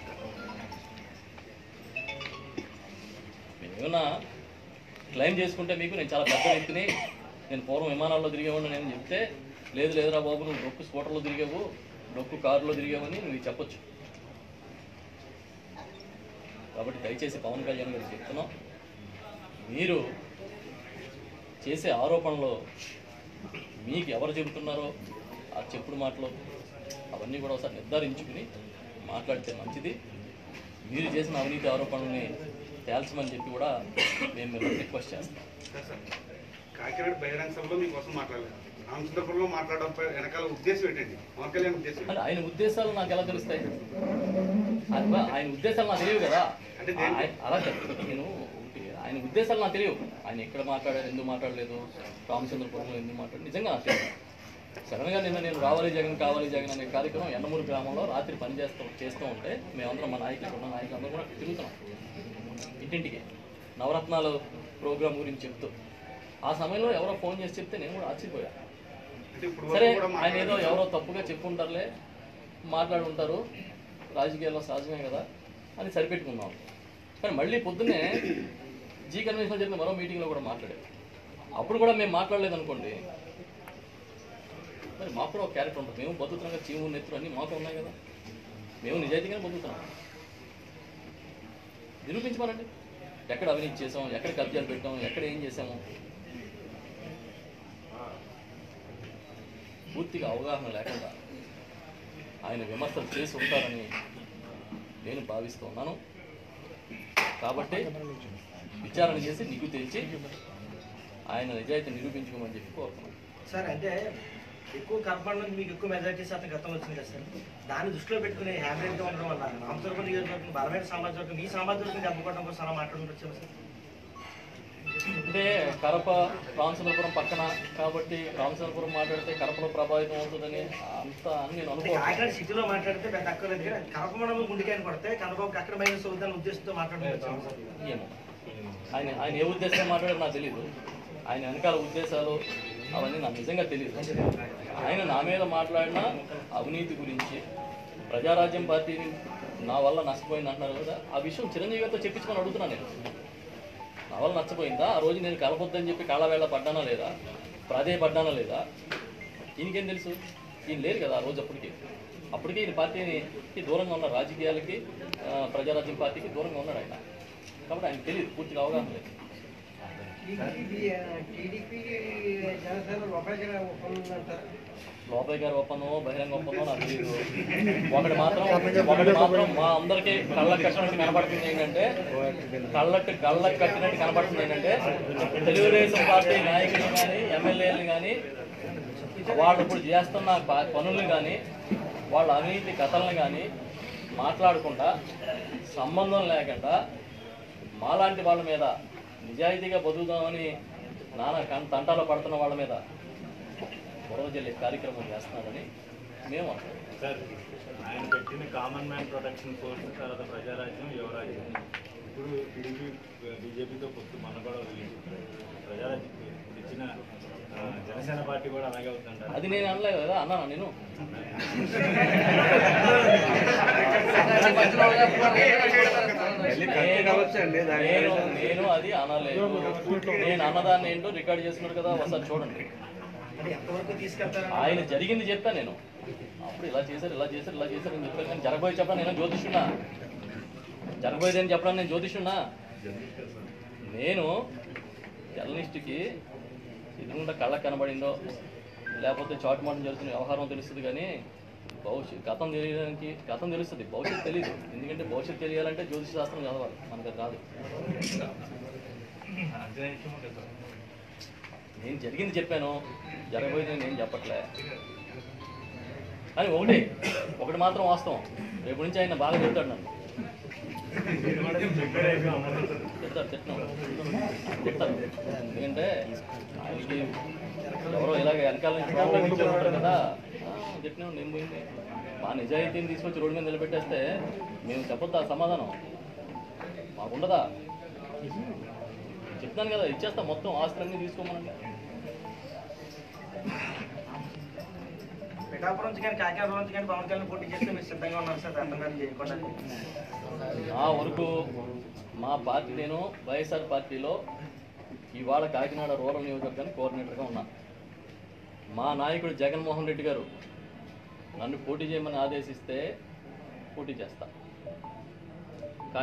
నేను ఏమైనా క్లైమ్ చేసుకుంటే మీకు నేను చాలా పెద్ద వ్యక్తిని నేను పూర్వం విమానాల్లో తిరిగేవాడిని నేను చెప్తే లేదు లేదురా బాబు నువ్వు డొక్కు స్కూటర్లో తిరిగావు డొక్కు కారులో తిరిగావని నువ్వు చెప్పొచ్చు కాబట్టి దయచేసి పవన్ కళ్యాణ్ గారికి చెప్తున్నాం మీరు చేసే ఆరోపణలు మీకు ఎవరు చెబుతున్నారో ఆ చెప్పుడు మాటలు అవన్నీ కూడా ఒకసారి నిర్ధారించుకుని మాట్లాడితే మంచిది మీరు చేసిన అవినీతి ఆరోపణల్ని తేల్చమని చెప్పి కూడా మేము మిమ్మల్ని రిక్వెస్ట్ చేస్తాం సార్, సార్. కాకినాడ బహిరంగ సభలో మీకోసం మాట్లాడలేదు రామచంద్రపురంలో మాట్లాడడం వెనకాల ఉద్దేశం ఏంటండి పవన్ కళ్యాణ్ ఉద్దేశం ఏంటి? అంటే ఆయన ఉద్దేశాలు నాకు ఎలా తెలుస్తాయి అది ఆయన ఉద్దేశాలు నాకు తెలియవు కదా అంటే దేని- ఆయన- అలా కాదు. నేను ఒకటి, ఆయన ఉద్దేశాలు నాకు తెలియవు ఆయన ఎక్కడ మాట్లాడారు ఎందుకు మాట్లాడలేదు రామచంద్రపురంలో ఎందుకు మాట్లాడారు నిజంగా నాకు తెలియదు సడన్గా నిన్న నేను రావాలి జగన్ కావాలి జగన్ అనే కార్యక్రమం ఎండమూరు గ్రామంలో రాత్రి పని చేస్తూ చేస్తూ ఉంటే మేమందరం మా నాయకులు ఇక్కడ ఉన్న నాయకులు అందరూ కూడా తిరుగుతున్నాం ఇంటింటికి నవరత్నాలు ప్రోగ్రామ్ గురించి చెప్తూ ఆ సమయంలో ఎవరో ఫోన్ చేసి చెప్తే నేను కూడా ఆశ్చర్యపోయా అంటే ఇప్పుడు సరే వరకు కూడా ఆయన ఏదో మాట్లాడలేదు. ఎవరో తప్పుగా చెప్పుంటారులే మాట్లాడి ఉంటారు రాజకీయాల్లో సహజమే కదా అని సరిపెట్టుకున్నాం కానీ మళ్ళీ పొద్దున్నే జీ కన్వెన్షన్ జరిగిన మరో మీటింగ్లో కూడా మాట్లాడారు అప్పుడు కూడా మేము మాట్లాడలేదు అనుకోండి మరి మాకు కూడా ఒక క్యారెక్టర్ ఉంటుంది మేము బతుకుతున్నాం కదా చీము నెత్తులు అన్నీ మాకు ఉన్నాయి కదా మేము నిజాయితీగానే బతుకుతున్నాం నిరూపించమనండి ఎక్కడ అవినీతి చేసాం ఎక్కడ కబ్జాలు పెట్టాం ఎక్కడ ఏం చేసాము పూర్తిగా అవగాహన లేకుండా ఆయన విమర్శలు చేసి ఉంటారని నేను భావిస్తున్నాను కాబట్టి విచారణ చేసి నిగ్గు తెచ్చి ఆయన నిజాయితీ నిరూపించుకోమని చెప్పి కోరుతున్నాను సార్ అంటే ఎక్కువ కనపడడానికి మీకు ఎక్కువ మెజార్టీ శాతం గతం వచ్చింది కదా సార్ దాన్ని దృష్టిలో పెట్టుకుని యావరేజ్గా ఉండడం వల్ల రామచంద్రపురం నియోజకవర్గం బలమైన సామాజిక వర్గం మీ సామాజిక వర్గం దెబ్బకొట్టడం కోసం అలా మాట్లాడుకుంటూ వచ్చాము సార్ అంటే కడప రామచంద్రపురం పక్కన కాబట్టి రామచంద్రపురం మాట్లాడితే కడపలో ప్రభావితం అవుతుందని అంత అని నేను అంటే అనుకోవట్లేదు కాకినాడ సిటీలో మాట్లాడితే పెద్ద తక్కువ లేదు కానీ కడప మండలం గుండెకాయని కొడితే కనబాబుకి అక్కడ మైనస్ అవుతుందని ఉద్దేశంతో మాట్లాడుకుంటూ వచ్చాము సార్ ఏమో ఆయన ఆయన ఏ ఉద్దేశం మాట్లాడారో నాకు తెలియదు ఆయన వెనకాల ఉద్దేశాలు అవన్నీ నాకు నిజంగా తెలియదు ఆయన నా మీద మాట్లాడిన అవినీతి గురించి ప్రజారాజ్యం పార్టీని నా వల్ల నష్టపోయింది అంటున్నారు కదా ఆ విషయం చిరంజీవి గారితో చెప్పించుకొని అడుగుతున్నాను నేను నా వల్ల నచ్చపోయిందా ఆ రోజు నేను కలపొద్దని చెప్పి కాళ్ళవేళ పడ్డానా లేదా ప్రాధేయపడ్డానా లేదా ఈయనకేం తెలుసు ఈయన లేరు కదా ఆ రోజు అప్పటికి అప్పటికే ఈయన పార్టీని కి దూరంగా ఉన్న రాజకీయాలకి ఆ, ప్రజారాజ్యం పార్టీకి దూరంగా ఉన్నాడు ఆయన కాబట్టి ఆయనకు తెలియదు పూర్తిగా అవగాహన లేదు టీడీపీ జనసేన ఒకరికి ఒప్పందంటారు లోపయ్య గారి ఒప్పందమో బహిరంగ ఒప్పందమో నాకు తెలియదు ఒకటి మాత్రం ఒకటి మాత్రం మా అందరికీ కళ్ళకు కట్టినట్టు కనబడుతుంది ఏంటంటే కళ్ళకు కళ్ళకు కట్టినట్టు కనబడుతుంది ఏంటంటే తెలుగుదేశం పార్టీ నాయకులు కానీ ఎమ్మెల్యేలు కానీ వాళ్ళు ఇప్పుడు చేస్తున్న ప- పనులను కానీ వాళ్ళ అవినీతి కథలను కానీ మాట్లాడకుండా సంబంధం లేకుండా మాలాంటి వాళ్ళ మీద నిజాయితీగా బతుకుదామని నానా కన్ తంటాలో పడుతున్న వాళ్ళ మీద గొడవ చెల్లి కార్యక్రమం చేస్తున్నాడని మేము అనుకుంటున్నాం. సార్ ఆయన పెట్టిన కామన్ మ్యాన్ ప్రొటెక్షన్ ఫోర్స్ తర్వాత ప్రజారాజ్యం యువరాజ్యం ఇప్పుడు టీడీపీ బీజేపీతో పొత్తు మన కూడా వదిలింది. ప్రజారాజ్యం ఇప్పుడు ఇచ్చిన ఆ, జనసేన పార్టీ కూడా అలాగే అవుతుంటారు అది నేను అనలేదు కదా అన్నాను నేను నేను నేను నేను అది అనలేదు నేను అన్నదాన్ని ఏంటో రికార్డ్ చేస్తున్నాడు కదా ఒకసారి చూడండి అంటే ఎంతవరకు తీసుకెళ్తారని ఆయన జరిగింది చెప్పాను నేను అప్పుడు ఇలా చేశారు ఇలా చేశారు ఇలా చేశారు అని చెప్పాను కానీ జరగబోయే చెప్పడం నేను జ్యోతిష్యున్నా జరగబోయేది అని చెప్పడం నేను జ్యోతిష్యున్నా నేను జర్నలిస్ట్కి ఎదురుండా కళ్ళకు కనబడిందో లేకపోతే చాటుమాటం జరుగుతున్న వ్యవహారం తెలుస్తుంది కానీ భవిష్యత్ గతం తెలియడానికి గతం తెలుస్తుంది భవిష్యత్తు తెలియదు ఎందుకంటే భవిష్యత్తు తెలియాలంటే జ్యోతిష శాస్త్రం చదవాలి మనకు అది రాదు నేను జరిగింది చెప్పాను జరగబోయేది నేను చెప్పట్లే కానీ ఒకటి ఒకటి మాత్రం వాస్తవం రేపు నుంచి ఆయన బాగా చెప్తాడు నన్ను చెప్తారు తిట్టను తిడతారు ఎందుకంటే ఆయనకి ఎవరో ఇలాగ వెనకాల నుంచి ఫోన్లో ఇచ్చారు కదా తిట్టినా ఏం పోయింది మా నిజాయితీని తీసుకొచ్చి రోడ్డు మీద నిలబెట్టేస్తే మేము చెప్పొద్దా సమాధానం మాకుండదా చెప్తాను కదా ఇచ్చేస్తా మొత్తం ఆస్తులన్నీ తీసుకోమనండి పిఠాపురం నుంచి కానీ కాకినాడ నుంచి కానీ పవన్ కళ్యాణ్ పోటీ చేస్తే మీరు సిద్ధంగా ఉన్నారు సార్ అర్థం చేయకుండా నా వరకు మా పార్టీ నేను వైఎస్ఆర్ పార్టీలో ఇవాళ కాకినాడ రూరల్ నియోజకవర్గానికి కోఆర్డినేటర్గా ఉన్నా మా నాయకుడు జగన్మోహన్ రెడ్డి గారు నన్ను పోటీ చేయమని ఆదేశిస్తే పోటీ చేస్తా